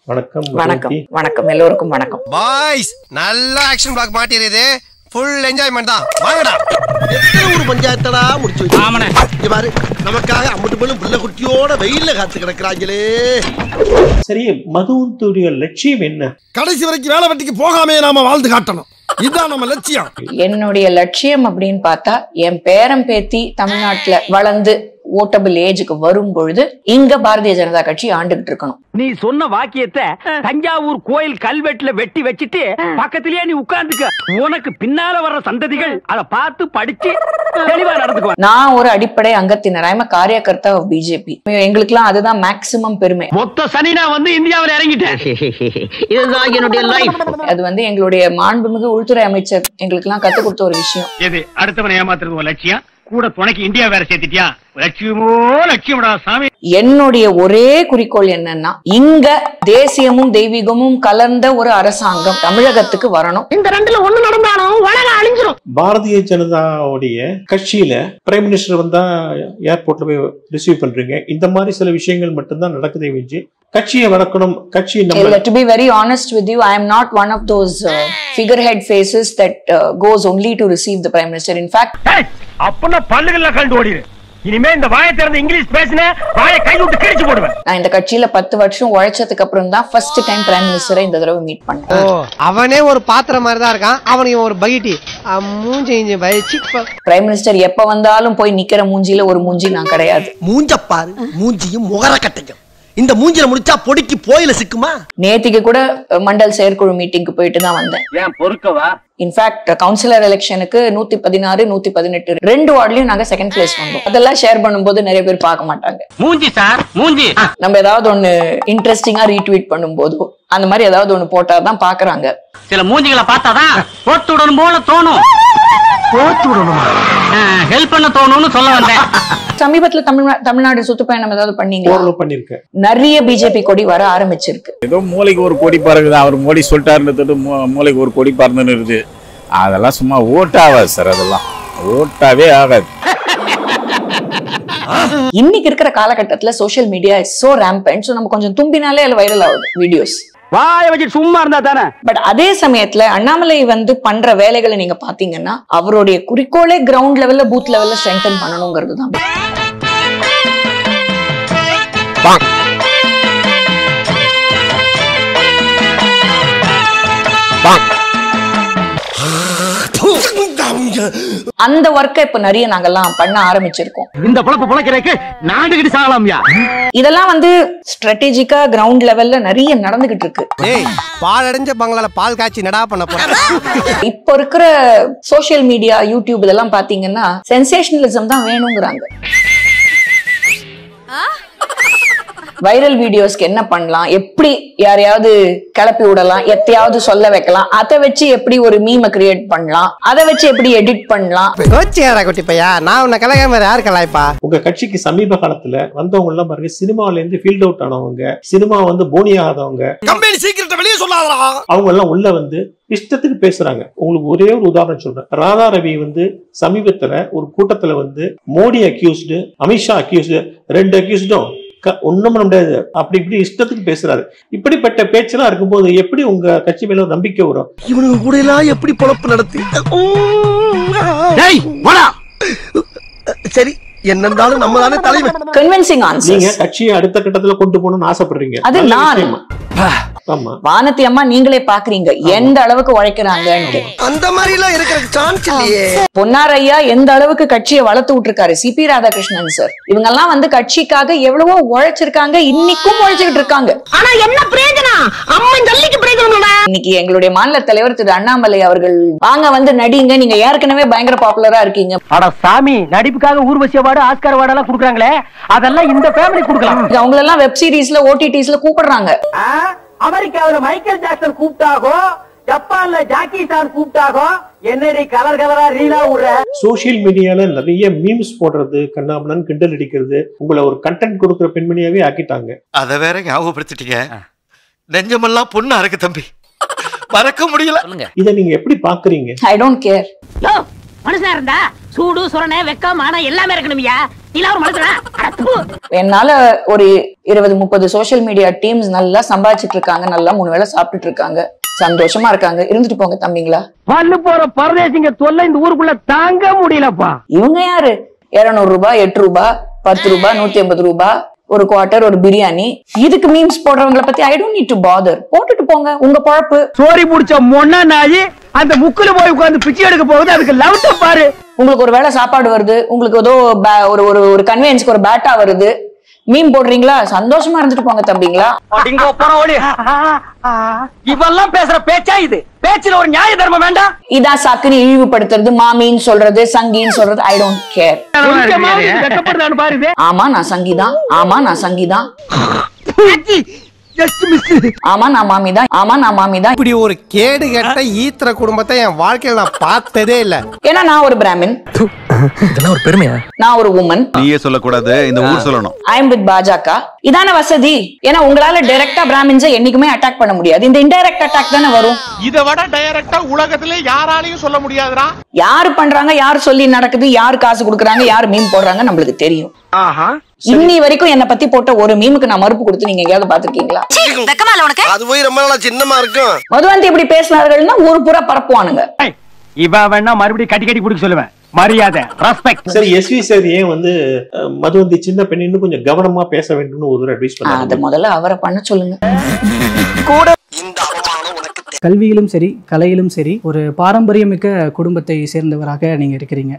வணக்கம் வணக்கம் மதுரைக்கு. வணக்கம் எல்லோருக்கும் வணக்கம் பாய்ஸ் நல்ல ஆக்ஷன் பிளாக் மாட்டிருது ஃபுல் என்ஜாய்மெண்ட் தான் வாங்கடா எத்தனை ஒரு பஞ்சாயத்தடா முடிச்சு வச்சு இங்க பாரு நமக்காக அம்பட்டு பெண்ணும் பிள்ளை குட்டியோட வெயில்ல காத்து கிடக்குறாங்களே சரி மதுவுடைய லட்சியம் என்ன கடைசி வரைக்கும் வேலை வெட்டிக்கு போகாமே நாம வாழ்ந்து காட்டணும் இதுதான் நம்ம லட்சியம் என்னுடைய லட்சியம் அப்படின்னு பார்த்தா என் பேரம் பேத்தி தமிழ்நாட்டுல வளர்ந்து ஓட்டபிள் ஏஜுக்கு வரும் பொழுது இங்க பாரதிய ஜனதா கட்சி ஆண்டுகிட்டு இருக்கணும் நீ சொன்ன வாக்கியத்தை தஞ்சாவூர் கோயில் கல்வெட்டுல வெட்டி வச்சிட்டு பக்கத்திலேயே நீ உட்கார்ந்துக்க உனக்கு பின்னால வர்ற சந்ததிகள் அத பார்த்து படிச்சு தெளிவா நடந்துக்குவாங்க நான் ஒரு அடிப்படை அங்கத்தினர் ஐம் காரியகர்த்தா ஆஃப் பிஜேபி எங்களுக்குலாம் அதுதான் மேக்சிமம் பெருமை மொத்த சனி நான் வந்து இந்தியாவில் இறங்கிட்டேன் இதுதான் என்னுடைய லைஃப் அது வந்து எங்களுடைய மாண்புமிகு உள்துறை அமைச்சர் எங்களுக்கெல்லாம் கத்துக் கொடுத்த ஒரு விஷயம் எது அடுத்தவனை ஏமாத்துறது உன் லட்சியம் கூட துணைக்கு இந்தியா வேற சேர்த்துட்டியா லட்சியமோ லட்சியம்டா சாமி என்னுடைய ஒரே குறிக்கோள் என்னன்னா இங்க தேசியமும் தெய்வீகமும் கலந்த ஒரு அரசாங்கம் தமிழகத்துக்கு வரணும் இந்த ரெண்டுல ஒண்ணு நடந்தாலும் உலகம் அழிஞ்சிரும் பாரதிய ஜனதாவுடைய கட்சியில பிரைம் மினிஸ்டர் வந்தா ஏர்போர்ட்ல போய் ரிசீவ் பண்றீங்க இந்த மாதிரி சில விஷயங்கள் மட்டும்தான் நடக்குதே வச்சு கட்சியை வளர்க்கணும் கட்சி நம்ம இல்ல to be very honest with you I am not one of those figure head faces that goes only to receive the prime minister in fact அப்பனா பல்லுகள்ல கண்டு ஓடிடு இனிமே இந்த வாயை திறந்து இங்கிலீஷ் பேசின வாயை கை விட்டு கிழிச்சு போடுவேன் நான் இந்த கட்சியில பத்து வருஷம் உழைச்சதுக்கு அப்புறம் தான் ஃபர்ஸ்ட் டைம் பிரைம் மினிஸ்டரை இந்த தடவை மீட் பண்ணேன் அவனே ஒரு பாத்திரம் மாதிரி தான் இருக்கான் அவனுக்கு ஒரு பகிட்டி மூஞ்சி இஞ்சி வச்சு பிரைம் மினிஸ்டர் எப்ப வந்தாலும் போய் நிக்கிற மூஞ்சில ஒரு மூஞ்சி நான் கிடையாது மூஞ்ச பாரு மூஞ்சியும் முகர கட்டையும் இந்த மூஞ்சில முடிச்சா பொடிக்கு போயில சிக்குமா நேத்திக்கு கூட அஹ், மண்டல் செயற்குழு மீட்டிங்க்கு போயிட்டு தான் வந்தேன் ஏன் பொறுக்கவா இன்ஃபேக்ட் கவுன்சிலர் எலெக்ஷனுக்கு நூத்தி பதினாறு நூத்தி பதினெட்டு ரெண்டு வார்ட்லயும் நாங்க செகண்ட் பிளேஸ் வந்தோம் அதெல்லாம் ஷேர் பண்ணும்போது நிறைய பேர் பார்க்க மாட்டாங்க மூஞ்சி சார் மூஞ்சி நம்ம ஏதாவது ஒண்ணு இன்ட்ரெஸ்டிங்கா ரீட்வீட் பண்ணும்போதோ அந்த மாதிரி ஏதாவது ஒண்ணு போட்டாதான் பாக்குறாங்க சில மூஞ்சிகளை பார்த்தாதான் போட்டு விடணும் போல தோணும் போட்டு விடணுமா ஹெல்ப் பண்ண தோணும்னு சொல்ல வந்தேன் சமீபத்துல தமிழ்நா தமிழ்நாடு சுற்றுப்பயணம் ஏதாவது பண்ணீங்களா ஓரளவு பண்ணிருக்கேன் நிறைய பிஜேபி கொடி வர ஆரம்பிச்சிருக்கு ஏதோ மூளைக்கு ஒரு கொடி பறக்குது அவர் மோடி சொல்லிட்டாருன்னு மூ- மூளைக்கு ஒரு கொடி பறந்துன்னு இருக்குது அதெல்லாம் சும்மா ஓட்டாகாது சார் அதெல்லாம் ஓட்டாவே ஆகாது இன்னைக்கு இருக்கிற காலகட்டத்துல social media is so rampant so நம்ம கொஞ்சம் தும்பினாலே அதுல வைரல் ஆகுது வீடியோஸ் வாய வச்சுட்டு சும்மா இருந்தா தானே பட் அதே சமயத்துல அண்ணாமலை வந்து பண்ற வேலைகளை நீங்க பாத்தீங்கன்னா அவருடைய குறிக்கோளே கிரவுண்ட் லெவல்ல பூத் லெவல்ல ஸ்ட்ரெங்தன் பண்ணணுங்கிறது தான் அந்த ஒர்க்கை இப்ப நிறைய நாங்கெல்லாம் பண்ண ஆரம்பிச்சிருக்கோம் இந்த பொழப்பு பொழைக்கிறதுக்கு நாண்டுகிட்டு சாகலாம்யா இதெல்லாம் வந்து ஸ்ட்ராட்டஜிக்கா கிரவுண்ட் லெவல்ல நிறைய நடந்துகிட்டு இருக்கு ஏய் பால் அடைஞ்ச பங்களால பால் காய்ச்சி நடா பண்ண போறேன் இப்போ இருக்கிற சோஷியல் மீடியா யூடியூப் இதெல்லாம் பாத்தீங்கன்னா சென்சேஷனலிசம் தான் வேணுங்கிறாங்க வைரல் வீடியோஸ்க்கு என்ன பண்ணலாம் எப்படி யாரையாவது கிளப்பி விடலாம் எத்தையாவது சொல்ல வைக்கலாம் அதை வச்சு எப்படி ஒரு மீமை கிரியேட் பண்ணலாம் அதை வச்சு எப்படி எடிட் பண்ணலாம் கோச்சியாடா குட்டி பையா நான் உன்னை கலகாம யார் கலாய்ப்பா உங்க கட்சிக்கு சமீப காலத்துல வந்தவங்க எல்லாம் பாருங்க சினிமால இருந்து ஃபீல்ட் அவுட் ஆனவங்க சினிமா வந்து போனி ஆகாதவங்க கம்பெனி சீக்கிரத்தை வெளியே சொல்லாதடா அவங்க எல்லாம் உள்ள வந்து இஷ்டத்துக்கு பேசுறாங்க உங்களுக்கு ஒரே ஒரு உதாரணம் சொல்றேன் ராதா ரவி வந்து சமீபத்துல ஒரு கூட்டத்துல வந்து மோடி அக்யூஸ்டு அமித்ஷா அக்யூஸ்டு ரெண்டு அக்யூஸ்டும் ஒண்ணும் பண்ண முடியாது அப்படி இப்படி இஷ்டத்துக்கு பேசுறாரு இப்படிப்பட்ட பேச்செல்லாம் இருக்கும்போது எப்படி உங்க கட்சி மேல ஒரு நம்பிக்கை வரும் இவனுக்கு கூட எல்லாம் எப்படி பொழப்பு நடத்தி டேய் போடா சரி என்ன இருந்தாலும் நம்ம தானே தலைவன் கன்வின்சிங் நீங்க ஆன்சர்ஸ் கட்சியை அடுத்த கட்டத்துல கொண்டு போகணும்னு ஆசைப்படுறீங்க அது நல்ல நான். விஷயமா. ஆமா வானத்தி அம்மா நீங்களே பாக்குறீங்க எந்த அளவுக்கு உழைக்கிறாங்கன்ட்டு அந்த மாதிரி எல்லாம் இருக்கிற சான்ஸ் இல்லையே பொன்னார் ஐயா எந்த அளவுக்கு கட்சியை வளர்த்து விட்டுருக்காரு சிபி ராதாகிருஷ்ணன் சார் இவங்க எல்லாம் வந்து கட்சிக்காக எவ்வளவோ உழைச்சிருக்காங்க இன்னைக்கும் உழைச்சுக்கிட்டு இருக்காங்க ஆனா என்ன பிரயோஜனம் அம்மன் ஜல்லிக்கு பிரயோஜனம் இன்னைக்கு எங்களுடைய மாநில தலைவர் திரு அண்ணாமலை அவர்கள் வாங்க வந்து நடிங்க நீங்க ஏற்கனவே பயங்கர பாப்புலரா இருக்கீங்க அட சாமி நடிப்புக்காக ஊர்வசி அவார்டு ஆஸ்கார் அவார்டு எல்லாம் குடுக்குறாங்களே அதெல்லாம் இந்த ஃபேமிலி குடுக்கலாம் அவங்கள எல்லாம் வெப் சீரிஸ்ல ஓடிடிஸ்ல கூப்பிடுறாங்க அமெரிக்காவில மைக்கேல் ஜாக்சன் கூப்பிட்டாகோ ஜப்பான்ல ஜாக்கி சான் கூப்பிட்டாகோ என்னடி கலர் கலரா ரீலா விடுற சோஷியல் மீடியால நிறைய மீம்ஸ் போடுறது கண்ணாமணன் கிண்டல் அடிக்கிறது உங்களை ஒரு கண்டென்ட் கொடுக்குற பெண்மணியாவே ஆக்கிட்டாங்க அத வேற ஞாபகப்படுத்திட்டீங்க நெஞ்சமெல்லாம் பொண்ணா இருக்கு தம்பி மறக்க முடியல இதை நீங்க எப்படி பாக்குறீங்க ஐ டோன்ட் கேர் மனுஷனா இருந்தா சூடு சுரணை வெக்கம் மானம் எல்லாமே இருக்கணும்யா நீ ஒரு மனுஷனா அட, தூ. என்னால ஒரு இருபது முப்பது சோஷியல் மீடியா டீம்ஸ் நல்லா சம்பாதிச்சிட்டு இருக்காங்க நல்லா மூணு வேளை சாப்பிட்டுட்டு இருக்காங்க சந்தோஷமா இருக்காங்க இருந்துட்டு போங்க தம்பிங்களா பல்லு போற பரதேசிங்க தொல்லை இந்த ஊருக்குள்ள தாங்க முடியலப்பா இவங்க யாரு இருநூறு ரூபாய் எட்டு ரூபாய் பத்து ரூபாய் நூத்தி ஐம்பது ரூபாய் ஒரு குவார்ட்டர் ஒரு பிரியாணி இதுக்கு மீம்ஸ் போடுறவங்கள பத்தி I don't need to bother போட்டுட்டு போங்க உங்க பழப்பு சோரி புடிச்ச மொன்ன நாயி அந்த முக்குல போய் உட்கார்ந்து பிச்சை எடுக்க போகுது அதுக்கு லவுட்ட பாரு உங்களுக்கு ஒரு வேளை சாப்பாடு வருது உங்களுக்கு ஏதோ பே- ஒரு ஒரு ஒரு கன்வீனியன்ஸ்க்கு ஒரு பேட்டா வருது மீம் போடுறீங்களா சந்தோஷமா இருந்துட்டு போங்க தம்பிங்களா அடிங்க போற ஓடி இவெல்லாம் பேசுற பேச்சா இது பேச்சுல ஒரு நியாய தர்மம் வேண்டாம் இதான் சாக்குன்னு இழிவுபடுத்துறது மாமின்னு சொல்றது சங்கின்னு சொல்றது ஐ டோன்ட் கேர் கொஞ்சமாவது இது வெட்கப்படுதான்னு பாரு இது. ஆமா நான் சங்கிதான் ஆமா நான் சங்கிதான் Just miss. ஆமா நான் மாமி தான் ஆமா நான் மாமி தான் இப்படி ஒரு கேடு கெட்ட ஈத்திர குடும்பத்தை என் வாழ்க்கையில நான் பார்த்ததே இல்ல ஏன்னா நான் ஒரு பிராமின் இதெல்லாம் ஒரு பெருமையா நான் ஒரு உமன் நீயே சொல்லக்கூடாது இந்த ஊர் சொல்லணும் ஐ எம் வித் பாஜக இதான வசதி ஏன்னா உங்களால டைரக்டா பிராமின்ஸை என்னைக்குமே அட்டாக் பண்ண முடியாது இந்த இன்டைரக்ட் அட்டாக் தானே வரும் இதை விட டைரக்டா உலகத்திலே யாராலையும் சொல்ல முடியாதுடா யாரு பண்றாங்க யார் சொல்லி நடக்குது யார் காசு கொடுக்குறாங்க யார் மீம் போடுறாங்க நம்மளுக்கு தெரியும் ஆஹா இன்னி வரைக்கும் என்ன பத்தி போட்ட ஒரு மீமுக்கு நான் மறுப்பு கொடுத்து நீங்க எங்கேயாவது பாத்துருக்கீங்களா அது போய் ரொம்ப நாளா சின்னமா இருக்கும் மதுவந்தி இப்படி பேசினார்கள்னா ஊர் பூரா பரப்புவானுங்க ஏய், இவ வேணா மறுபடியும் கட்டி கட்டி பிடிக்க சொல்லுவேன் மரியாதை ரெஸ்பெக்ட் சரி எஸ்வி சார் ஏன் வந்து அஹ், மதுவந்தி சின்ன பெண் இன்னும் கொஞ்சம் கவனமா பேச வேண்டும்னு ஒரு அட்வைஸ் அத பண்ணாங்க முதல்ல அவரை பண்ண சொல்லுங்க கல்வியிலும் சரி கலையிலும் சரி ஒரு பாரம்பரியமிக்க குடும்பத்தை சேர்ந்தவராக நீங்க இருக்கிறீங்க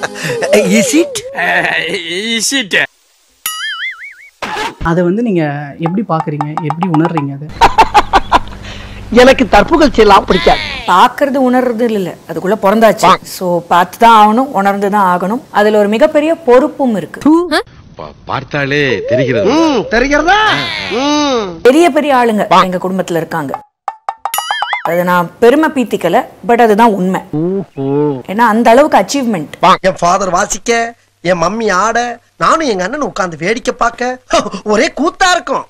அதை வந்து நீங்க எப்படி பாக்குறீங்க எப்படி உணர்றீங்க அது எனக்கு தற்புகழ்ச்சி எல்லாம் பிடிக்காது பாக்குறது உணர்றது இல்ல அதுக்குள்ள பிறந்தாச்சு சோ பார்த்து தான் ஆகணும் உணர்ந்து தான் ஆகணும் அதுல ஒரு மிகப்பெரிய பொறுப்பும் இருக்கு பார்த்தாலே தெரிகிறது ம் தெரிகிறதா ம் பெரிய பெரிய ஆளுங்க எங்க குடும்பத்துல இருக்காங்க அது நான் பெருமை பீத்திக்கல பட் அதுதான் உண்மை ஏன்னா அந்த அளவுக்கு அச்சீவ்மெண்ட் என் ஃபாதர் வாசிக்க என் மம்மி ஆட நானும் எங்க அண்ணன் உட்கார்ந்து வேடிக்கை பார்க்க ஒரே கூத்தா இருக்கும்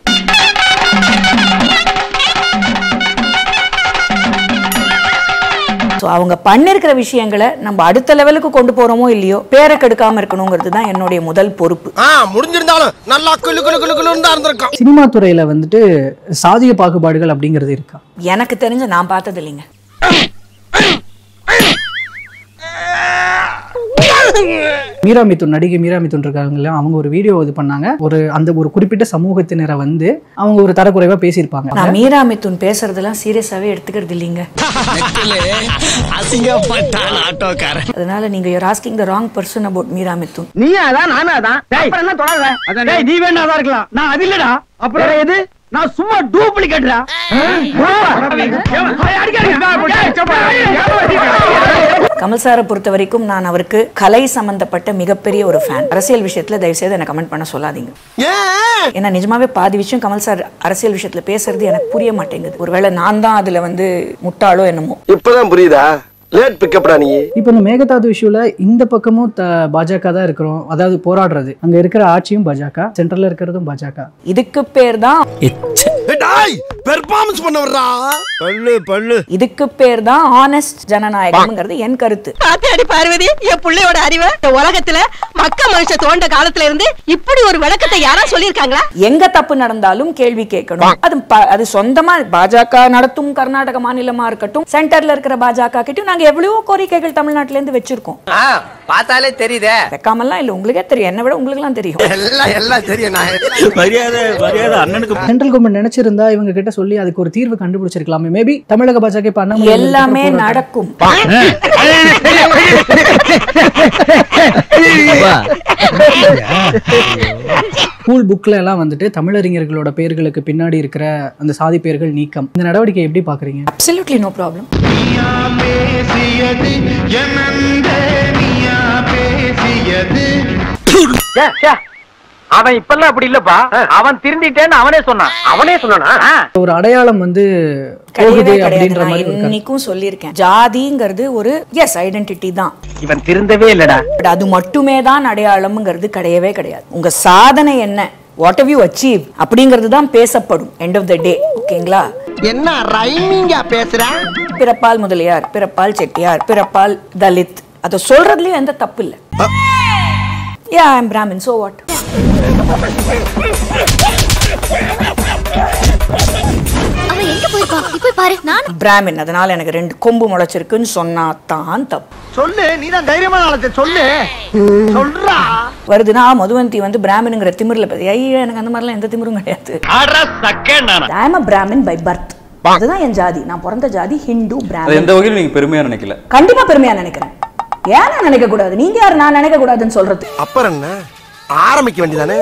ஸோ அவங்க பண்ணிருக்கிற விஷயங்களை நம்ம அடுத்த லெவலுக்கு கொண்டு போறோமோ இல்லையோ பேரை கெடுக்காம இருக்கணுங்கிறது தான் என்னுடைய முதல் பொறுப்பு ஆ முடிஞ்சிருந்தாலும் நல்லா குளு குளு குளு குளுன்னு தான் இருந்திருக்கும் சினிமா துறையில வந்துட்டு சாதிய பாகுபாடுகள் அப்படிங்கிறது இருக்கா எனக்கு தெரிஞ்ச நான் பார்த்தது இல்லைங்க மீரா மிதுன் நடிகை மீரா மிதுன் இருக்காங்கல்ல அவங்க ஒரு வீடியோ இது பண்ணாங்க ஒரு அந்த ஒரு குறிப்பிட்ட சமூகத்தினரை வந்து அவங்க ஒரு தரக்குறைவா பேசியிருப்பாங்க நான் மீரா மிதுன் பேசுறதெல்லாம் சீரியஸாவே எடுத்துக்கிறது இல்லைங்க அதனால நீங்க you're asking the wrong person about Meera Mithun நீ அதான் நானும் அதான் அப்புறம் என்ன தொடாத டேய், நீ வேணா அதான் இருக்கலாம் நான் அது இல்லடா அப்புறம் எது நான் சும்மா டூப்ளிகேட்ரா கமல் சாரை பொறுத்த வரைக்கும் நான் அவருக்கு கலை சம்பந்தப்பட்ட மிகப்பெரிய ஒரு ஃபேன் அரசியல் விஷயத்துல தயவு செய்து என்ன கமெண்ட் பண்ண சொல்லாதீங்க ஏன் ஏன்னா நிஜமாவே பாதி விஷயம் கமல் சார் அரசியல் விஷயத்துல பேசுறது எனக்கு புரிய மாட்டேங்குது ஒருவேளை நான் தான் அதுல வந்து முட்டாளோ என்னமோ இப்பதான் புரியுதா லேட் பிக்கப்டா நீ இப்போ இந்த மேகதாது இஷ்யூல இந்த பக்கமும் த பாஜக தான் இருக்கிறோம் அதாவது போராடுறது அங்க இருக்கிற ஆட்சியும் பாஜக சென்ட்ரல்ல இருக்கிறதும் பாஜக இதுக்கு பேர் தான் டாய் பெர்ஃபார்மன்ஸ் பண்ண வர்றா பல்லு பல்லு இதுக்கு பேர் தான் ஆனஸ்ட் ஜனநாயகம்ங்கிறது என் கருத்து பாத்தியாடி பார்வதி என் பிள்ளையோட அறிவை இந்த உலகத்துல மக்க மனுஷ தோண்ட காலத்துல இருந்து இப்படி ஒரு விளக்கத்தை யாரா சொல்லிருக்காங்களா எங்க தப்பு நடந்தாலும் கேள்வி கேட்கணும் அது ப- அது சொந்தமா பாஜக நடத்தும் கர்நாடக மாநிலமா இருக்கட்டும் சென்டர்ல இருக்கிற பாஜக கிட்டயும் நாங்க எவ்வளவோ கோரிக்கைகள் தமிழ்நாட்டுல இருந்து வச்சிருக்கோம் பார்த்தாலே தெரியுதே வைக்காமல்லாம் இல்ல உங்களுக்கே தெரியும் என்ன விட உங்களுக்கு எல்லாம் தெரியும் எல்லாம் எல்லாம் தெரியும் நான் மரியாதை மரியாதை அண்ணனுக்கு சென்ட்ரல் கவர்மெண்ட் நினைச்சிருந்தா இவங்க கிட்ட சொல்லி அதுக்கு ஒரு தீர்வு கண்டுபிடிச்சிருக்கலாமே மேபி தமிழக பாஜக இப்ப அண்ணாமலை அவர்கள் எல்லாமே போராட்டம். நடக்கும் ஸ்கூல் புக்ல எல்லாம் வந்துட்டு தமிழறிஞர்களோட பெயர்களுக்கு பின்னாடி இருக்கிற அந்த சாதி பெயர்கள் நீக்கம் இந்த நடவடிக்கை எப்படி பாக்குறீங்க அப்சல்யூட்லி நோ ப்ராப்ளம் அவன் இப்பெல்லாம் அப்படி இல்லப்பா அவன் திருந்திட்டேன்னு அவனே சொன்னான் அவனே சொன்னானா ஒரு அடையாளம் வந்து கிடையவே போகுது கிடையாது அப்படின்ற நான் மாதிரி ஒரு கருத்து. இன்னைக்கும் சொல்லியிருக்கேன் ஜாதிங்கிறது ஒரு எஸ் ஐடென்டிட்டி தான் இவன் திருந்தவே இல்லடா பட் அது மட்டுமே தான் அடையாளம்ங்கிறது கிடையவே கிடையாது உங்க சாதனை என்ன வாட் ஹவ் யூ அச்சீவ் அப்படிங்கிறது தான் பேசப்படும் எண்ட் ஆஃப் த டே ஓகேங்களா என்ன ரைமிங்கா பேசுற பிறப்பால் முதலியார் பிறப்பால் செட்டியார் பிறப்பால் தலித் அதை சொல்றதுலயும் எந்த தப்பு இல்ல yeah I Brahmin so what அவன் எங்க போயிருக்கான் இப்ப பாரு நான் பிராமின் அதனால எனக்கு ரெண்டு கொம்பு முளைச்சிருக்குன்னு சொன்னா தான் தப்பு சொல்லு நீ தான் தைரியமான ஆளத்தை சொல்லு சொல்றா வருதுன்னா மதுவந்தி வந்து பிராமினுங்கிற திமிர்ல பேச ஐயோ எனக்கு அந்த மாதிரிலாம் எந்த திமிரும் கிடையாது I am Brahmin by birth அதுதான் என் ஜாதி நான் பிறந்த ஜாதி ஹிந்து அது பிராமின் எந்த வகையிலும் நீங்க பெருமையா நினைக்கல கண்டிப்பா பெருமையா நினைக்கிறேன் ஏன் நான் நினைக்க கூடாது நீங்க யார் நான் நினைக்க கூடாதுன்னு சொல்றது அப்புறம் என்ன ஆரம்பிக்க வேண்டியதானே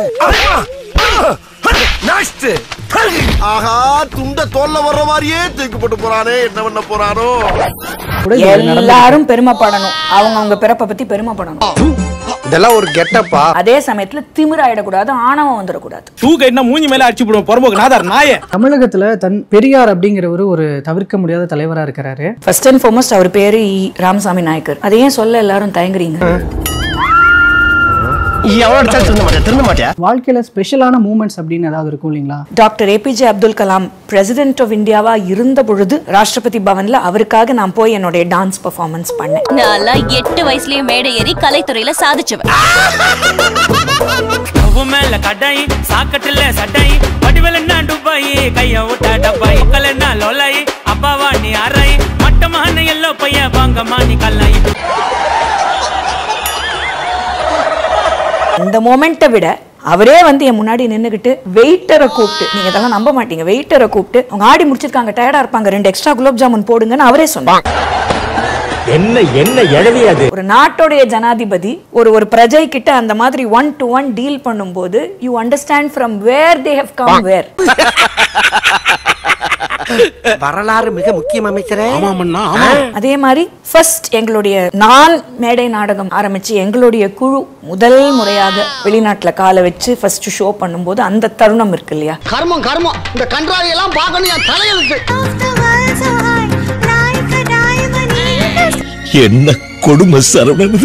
நெக்ஸ்ட் ஆஹா துண்ட தோல்ல வர்ற மாதிரியே தூக்கி போட்டு போறானே என்ன பண்ண போறானோ எல்லாரும் பெருமைப்படணும் அவங்க அவங்க பிறப்பை பத்தி பெருமைப்படணும் இதெல்லாம் ஒரு கெட்டப்பா அதே சமயத்துல திமிராயிடக்கூடாது ஆணவம் வந்துடக்கூடாது தூக்க என்ன மூஞ்சி மேல அடிச்சு போடுவோம் பொறம்போக்கு நாதார் நாயே தமிழகத்துல தன் பெரியார் அப்படிங்கிறவர் ஒரு தவிர்க்க முடியாத தலைவரா இருக்கிறாரு ஃபர்ஸ்ட் அண்ட் ஃபார்மோஸ்ட் அவர் பேரு இ. ராமசாமி நாயக்கர் அதை ஏன் சொல்ல எல்லாரும் தயங்குறீங்க எவ்வளவு திருந்த மாட்டேன் திருந்த மாட்டியா வாழ்க்கையில ஸ்பெஷலான மூமெண்ட்ஸ் அப்படின்னு ஏதாவது இருக்கும் இல்லைங்களா doctor APJ Abdul Kalam president of இந்தியாவா இருந்த பொழுது ராஷ்டிரபதி பவன்ல அவருக்காக நான் போய் என்னுடைய டான்ஸ் பெர்ஃபார்மன்ஸ் பண்ணேன் நான் எட்டு வயசுலயே மேடை ஏறி கலைத்துறையில சாதிச்சவன் மேல கடாய் சாக்கட்டுல சட்டாய் வடிவலன்னா டுபாய் கைய விட்டா டப்பாய் கலன்னா லோலாய் அப்பாவா நீ அறாய் மட்டமான எல்லோ பைய வாங்கம்மா நீ கல்லாய் இந்த மொமெண்ட்டை விட அவரே வந்து என் முன்னாடி நின்னுகிட்டு வெயிட்டரை கூப்பிட்டு நீங்க இதெல்லாம் நம்ப மாட்டீங்க வெயிட்டரை கூப்பிட்டு அவங்க ஆடி முடிச்சிருக்காங்க டயர்டா இருப்பாங்க ரெண்டு எக்ஸ்ட்ரா குலோப் ஜாமுன் போடுங்கன்னு அவரே சொன்னாங்க என்ன என்ன எழவி அது ஒரு நாட்டோடைய ஜனாதிபதி ஒரு ஒரு பிரஜை கிட்ட அந்த மாதிரி ஒன் டு ஒன் டீல் பண்ணும்போது you understand from where they have come where வரலாறு மிக முக்கியம் அமைச்சரே அதே மாதிரி ஃபர்ஸ்ட் எங்களுடைய நான் மேடை நாடகம் ஆரம்பிச்சு எங்களுடைய குழு முதல் முறையாக வெளிநாட்டுல காலை வச்சு ஃபர்ஸ்ட் ஷோ பண்ணும்போது அந்த தருணம் இருக்கு இல்லையா கர்மம் கர்மம் இந்த கன்றாவி எல்லாம் பார்க்கணும் என் தலையெழுத்து என்ன கொடுமை சரவணன்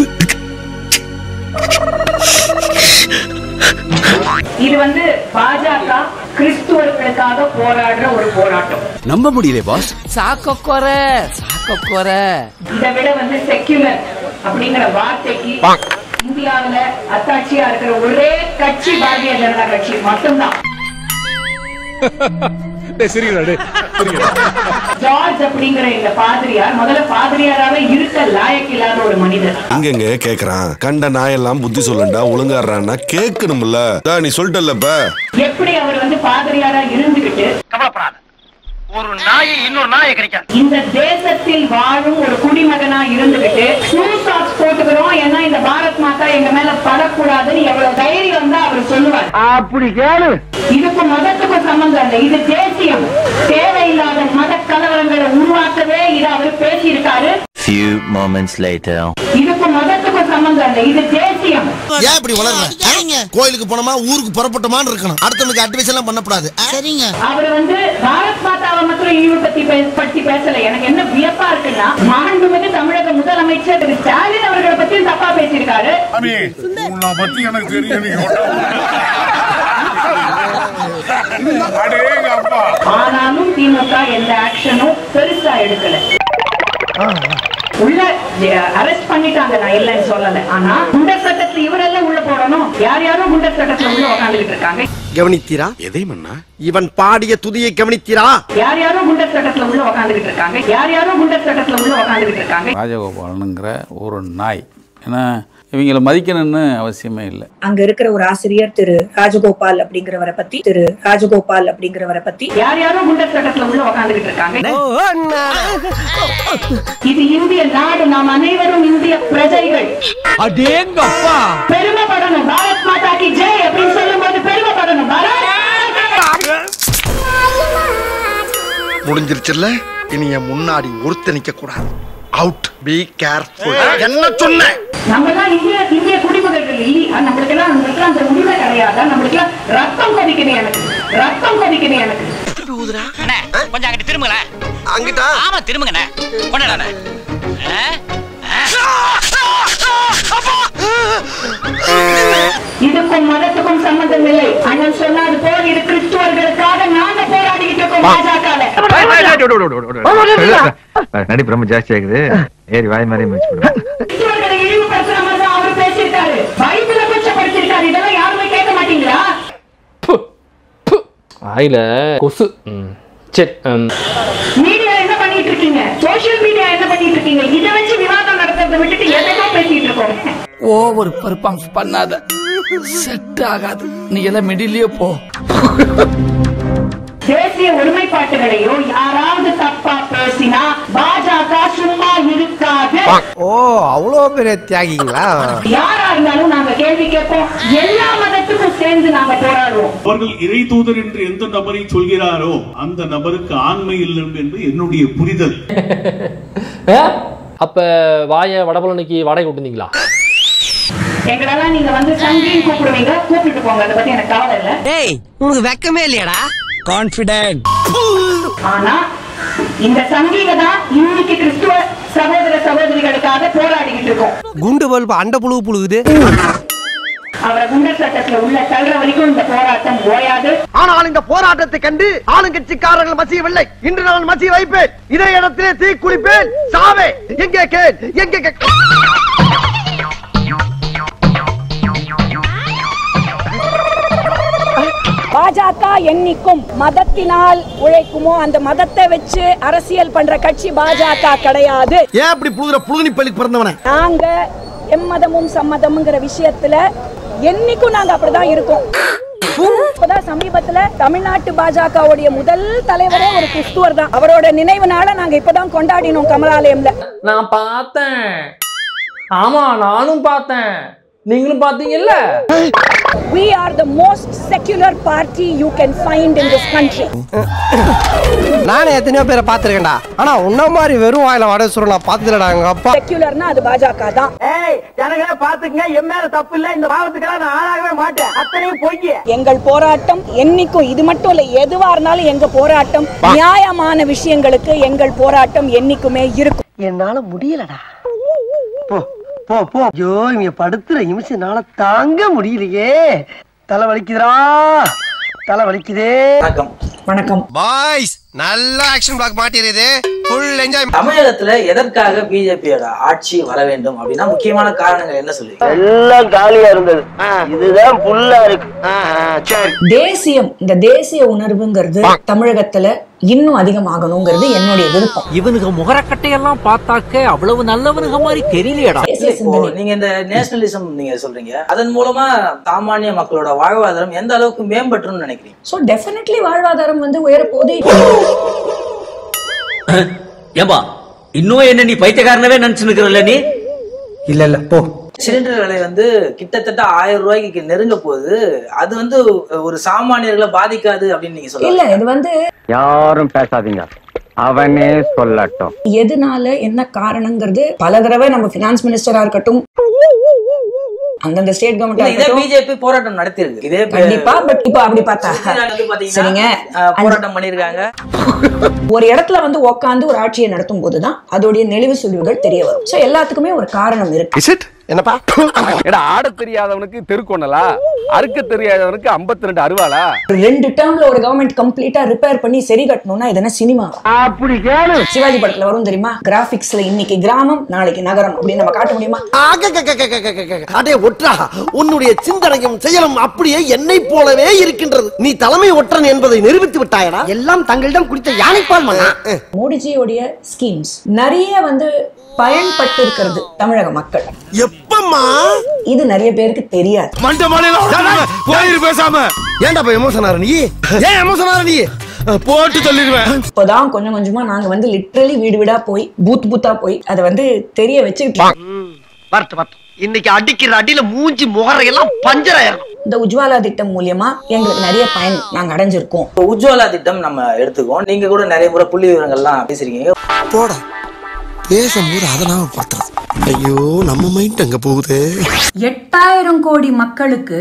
இது வந்து பாஜக கிறிஸ்துவர்களுக்காக போராடுற ஒரு போராட்டம் நம்ப முடியல பாஸ் சாக்கொர சாக்கொர இதை விட வந்து செக்யுலர் அப்படிங்கிற வார்த்தைக்கு இந்தியாவுல அத்தாட்சியா இருக்கிற ஒரே கட்சி பாரதிய ஜனதா கட்சி மட்டும்தான் ஜார்ஜ் அப்படிங்கிற இந்த பாதிரியார் முதல்ல பாதிரியாராவே இருக்க லாயக்கு இல்லாத ஒரு மனிதர் அங்கங்க கேக்குறான் கண்ட நாயெல்லாம் புத்தி சொல்லண்டா ஒழுங்காடுறான்னா கேட்கணும்ல டா, நீ சொல்லிட்டல்லப்ப எப்படி அவர் வந்து பாதிரியாரா இருந்துகிட்டு கவலைப்படாத ஒரு நாயை இன்னொரு நாயை கிடைக்காது இந்த தேசத்தில் வாழும் ஒரு குடிமகனா இருந்துகிட்டு ஷூ சாக்ஸ் போட்டுக்கிறோம் ஏன்னா இந்த பாரத் மாதா எங்க மேல படக்கூடாதுன்னு எவ்வளவு தைரியம் தான் அவர் சொல்லுவார் அப்படி கேளு இதுக்கு மதத்துக்கும் சம்பந்தம் இல்லை இது தேசியம் தேவையில்லாத மத கலவரங்களை உருவாக்கவே இது அவர் பேசியிருக்காரு Few moments later. இதுக்கு மதத்துக்கும் சம்பந்தம் இல்லை இது தேசியம் ஏன் இப்படி வளர்ற கோயிலுக்கு போனோமா ஊருக்கு புறப்பட்டோமான்னு இருக்கணும் அடுத்தவனுக்கு அட்வைஸ் எல்லாம் பண்ணக்கூடாது சரிங்க அவர் வந்து பாரத் மாதாவை மட்டும் இழிவு பத்தி பே- பத்தி பேசல எனக்கு என்ன வியப்பா இருக்குன்னா மாண்புமிகு தமிழக முதலமைச்சர் திரு ஸ்டாலின் அவர்களை பத்தியும் தப்பா பேசியிருக்காரு பத்தி எனக்கு தெரியும் ஆனாலும் திமுக எந்த ஆக்ஷனும் பெருசா எடுக்கல உள்ள அரெஸ்ட் பண்ணிட்டாங்க நான் இல்லைன்னு சொல்லல ஆனா குண்டர் சட்டத்துல இவரெல்லாம் உள்ள போடணும் யார் யாரும் குண்டர் சட்டத்துல உள்ள உட்காந்துட்டு இருக்காங்க கவனித்தீரா எதை மன்னா இவன் பாடிய துதியை கவனித்தீரா யார் யாரோ குண்டர் சட்டத்துல உள்ள உட்காந்துட்டு இருக்காங்க யார் யாரோ குண்டர் சட்டத்துல உள்ள உட்காந்துட்டு இருக்காங்க ராஜகோபாலனுங்கிற ஒரு நாய் ஏன்னா இவங்களை மதிக்கணும்னு அவசியமே இல்லை அங்க இருக்கிற ஒரு ஆசிரியர் திரு ராஜகோபால் அப்படிங்கிறவரை பத்தி திரு ராஜகோபால் அப்படிங்கிறவரை பத்தி யார் யாரோ குண்டர் சட்டத்துல உள்ள உட்காந்துட்டு இருக்காங்க இது இந்திய நாடு நாம் அனைவரும் இந்திய பிரஜைகள் அடேங்கப்பா பெருமைப்படணும் பாரத் மாதா கி ஜெய் அப்படின்னு சொல்லும்போது பெருமைப்படணும் பாரத் முடிஞ்சிருச்சுல்ல இனி என் முன்னாடி ஒருத்த நிக்க கூடாது அவுட் பி கேர்ஃபுல் என்ன சொன்னேன் நம்ம எல்லாம் இந்திய இந்திய குடிமகர்கள் இல்லையா நம்மளுக்கு எல்லாம் நம்மளுக்கு அந்த உரிமை கிடையாதா நம்மளுக்கு எல்லாம் ரத்தம் கொதிக்குது எனக்கு ரத்தம் கொதிக்குது எனக்கு கொஞ்சம் அங்கிட்டு திரும்புங்களேன் அங்கிட்டா ஆமா திரும்புங்கண்ணே கொண்டாடாண்ணே இதுக்கும் மதத்துக்கும் சம்பந்தம் இல்லை அண்ணன் சொன்னது போல் இது கிறிஸ்துவர்களுக்காக நாங்க போராடிக்கிட்டு இருக்கோம் பாஜகல நடிப்பு ரொம்ப ஜாஸ்தி ஆகுது ஏறி வாய் மாதிரி முடிச்சு கிறிஸ்துவர்களை வாயில கொசு ம். சரி ம். மீடியா என்ன பண்ணிட்டு இருக்கீங்க சோஷியல் மீடியா என்ன பண்ணிட்டு இருக்கீங்க இதை வச்சு விவாதம் நடத்துறதை விட்டுட்டு எதையோ பேசிட்டு இருக்கோம் ஓவர் பெர்ஃபார்ம்ஸ் பண்ணாத செட் ஆகாது நீ எல்லாம் மிடிலே போ தேசிய ஒருமைப்பாட்டுகளையோ யாராவது தப்பா பேசினா பாஜக சும்மா இருக்காது ஓ அவ்வளோ பெரிய தியாகிங்களா யாரா இருந்தாலும் நாங்க கேள்வி கேட்போம் எல்லா மதத்துக்கும் சேர்ந்து நாங்க போராடுவோம் அவர்கள் இறை தூதர் என்று எந்த நபரை சொல்கிறாரோ அந்த நபருக்கு ஆண்மை இல்லை என்று என்னுடைய புரிதல் ஆ? அப்ப வாய வடபழனிக்கு வாடகை விட்டுருந்தீங்களா எங்களெல்லாம் நீங்க வந்து சங்கின்னு கூப்பிடுவீங்க கூப்பிட்டு போங்க அதை பத்தி எனக்கு கவலை இல்ல ஏய் உனக்கு வெக்கமே இல்லையாடா கான்பிடென்ட் ஆனா இந்த சங்கிங்க தான் இன்னைக்கு கிறிஸ்துவ சகோதர சகோதரிகளுக்காக போராடிக்கிட்டு இருக்கோம் குண்டு பல்பு அண்ட புழு புழுகுது அவரை குண்டர் சட்டத்துல உள்ள தள்ளுற வரைக்கும் இந்த போராட்டம் ஓயாது ஆனால் இந்த போராட்டத்தை கண்டு ஆளுங்கட்சிக்காரர்கள் மசியவில்லை இன்று நான் மசிய வைப்பேன் இதே இடத்திலே தீ குளிப்பேன் சாவே எங்கே கேள் எங்கே கே- பாஜக என்னைக்கும் மதத்தினால் உழைக்குமோ அந்த மதத்தை வச்சு அரசியல் பண்ற கட்சி பாஜக கிடையாது ஏன் அப்படி புழுகுற புழுகுனி பள்ளிக்கு பிறந்தவன நாங்க எம்மதமும் சம்மதம்ங்கிற விஷயத்துல என்னைக்கும் நாங்க அப்படிதான் இருக்கோம் இப்பதான் சமீபத்துல தமிழ்நாட்டு பாஜகவுடைய முதல் தலைவரே ஒரு கிறிஸ்துவர் தான் அவரோட நினைவு நாங்க இப்பதான் கொண்டாடினோம் கமலாலயம்ல நான் பார்த்தேன் ஆமா நானும் பார்த்தேன் நீங்களும் பார்த்தீங்கல்ல we are the most secular party you can find in this country நானே எத்தனையோ பேரை பார்த்துருக்கேன்டா ஆனா உன்ன மாதிரி வெறும் வாயில வடை சுருள் நான் பார்த்ததுலடா எங்க அப்பா செக்யூலர்னா அது பாஜக தான் ஏய் ஜனங்களே பாத்துக்கங்க என் மேல தப்பு இல்ல இந்த பாவத்துக்கெல்லாம் நான் ஆளாகவே மாட்டேன் அத்தனையும் பொய் எங்கள் போராட்டம் என்னைக்கும் இது மட்டும் இல்ல எதுவா இருந்தாலும் எங்க போராட்டம் நியாயமான விஷயங்களுக்கு எங்கள் போராட்டம் என்னைக்குமே இருக்கும் என்னால முடியலடா போ போ போ ஐயோ இவங்க படுத்துற நிமிஷம்னால தாங்க முடியலையே தலை வலிக்குதுடா தலை வலிக்குதே வணக்கம் வணக்கம் பாய்ஸ் நல்ல ஆக்ஷன் பிளாக் மாட்டிருது ஃபுல் என்ஜாய் தமிழகத்துல எதற்காக பிஜேபியோட ஆட்சி வர வேண்டும் அப்படின்னா முக்கியமான காரணங்கள் என்ன சொல்லுவீங்க எல்லாம் காலியா இருந்தது இதுதான் புல்லா இருக்கு சரி தேசியம் இந்த தேசிய உணர்வுங்கிறது தமிழகத்துல இன்னும் அதிகமாகணுங்கிறது என்னுடைய விருப்பம் இவனுக்கு முகரக்கட்டையெல்லாம் பார்த்தாக்க அவ்வளவு நல்லவனுங்க மாதிரி தெரியலையடா இல்ல, இப்போ நீங்க இந்த நேஷனலிசம் நீங்க சொல்றீங்க அதன் மூலமா சாமானிய மக்களோட வாழ்வாதாரம் எந்த அளவுக்கு மேம்பட்டுன்னு நினைக்கிறீங்க சோ டெஃபினெட்லி வாழ்வாதாரம் வந்து உயர போதே ஏம்பா இன்னும் என்ன நீ பைத்தியக்காரனவே நினைச்சு நிக்கிறல்ல நீ இல்ல இல்ல போ சிலிண்டர் விலை வந்து கிட்டத்தட்ட ஆயிரம் ரூபாய்க்கு நெருங்க போகுது அது வந்து ஒரு சாமானியர்களை பாதிக்காது அப்படின்னு நீங்க இல்ல சொல்ல இது வந்து யாரும் பேசாதீங்க அவனே சொல்லட்டும் எதனால என்ன காரணங்கிறது பல தடவை நம்ம பினான்ஸ் மினிஸ்டரா இருக்கட்டும் அந்தந்த ஸ்டேட் இல்ல, கவர்மெண்ட் இதே பிஜேபி போராட்டம் நடத்திருக்கு இதே பே- கண்டிப்பா பட் இப்ப அப்படி பார்த்தா சுவிட்சர்லாந்து வந்து பாத்தீங்கன்னா, சரிங்க அஹ், போராட்டம் பண்ணிருக்காங்க ஒரு இடத்துல வந்து உட்காந்து ஒரு ஆட்சியை நடத்தும் போதுதான் அதோடைய நெளிவு சுழிவுகள் தெரிய வரும் சோ எல்லாத்துக்குமே ஒரு காரணம் இருக்கு என்னப்பா எடா ஆட தெரியாதவனுக்கு தெருக்கொண்டலா அறுக்க தெரியாதவனுக்கு 52 ரெண்டு அருவாளா ரெண்டு டேர்ம்ல ஒரு கவர்மெண்ட் கம்ப்ளீட்டா ரிப்பேர் பண்ணி சரி கட்டணும்னா இது என்ன சினிமா அப்படி கேளு சிவாஜி படத்துல வரும் தெரியுமா கிராபிக்ஸ்ல இன்னைக்கு கிராமம் நாளைக்கு நகரம் அப்படின்னு நம்ம காட்ட முடியுமா அடே ஒற்றா உன்னுடைய சிந்தனையும் செயலும் அப்படியே என்னை போலவே இருக்கின்றது நீ தலைமை ஒற்றன் என்பதை நிரூபித்து விட்டாயடா எல்லாம் தங்களிடம் குடித்த யானைப்பால் மன்னா மோடிஜியோடைய ஸ்கீம்ஸ் நிறைய வந்து பயன்பட்டு இருக்கிறது தமிழக மக்கள் எப்பம்மா இது நிறைய பேருக்கு தெரியாது மண்ட மாநிலம் பேசாம ஏன்டா போய் எமோஷன் ஆற நீ ஏன் எமோஷன் ஆற நீ போட்டு சொல்லிடுவேன் இப்போதான் கொஞ்சம் கொஞ்சமா நாங்க வந்து லிட்ரலி வீடு வீடா போய் பூத் பூத்தா போய் அதை வந்து தெரிய வச்சுக்கிட்டு இருக்கோம். வரட்டு வரட்டு இன்னைக்கு அடிக்கிற அடியில மூஞ்சி முகரையெல்லாம் பஞ்சர் ஆயிரும் இந்த உஜ்வாலா திட்டம் மூலியமா எங்களுக்கு நிறைய பயன் நாங்க அடைஞ்சிருக்கோம் இப்போ உஜ்வாலா திட்டம் நம்ம எடுத்துக்கோம் நீங்க கூட நிறைய முறை புள்ளி விவரங்கள்லாம் பேசிருக்கீங்க போடா பேசும்போது அதெல்லாம் பாத்துறது ஐயோ நம்ம மைண்ட் அங்க போகுது எட்டாயிரம் கோடி மக்களுக்கு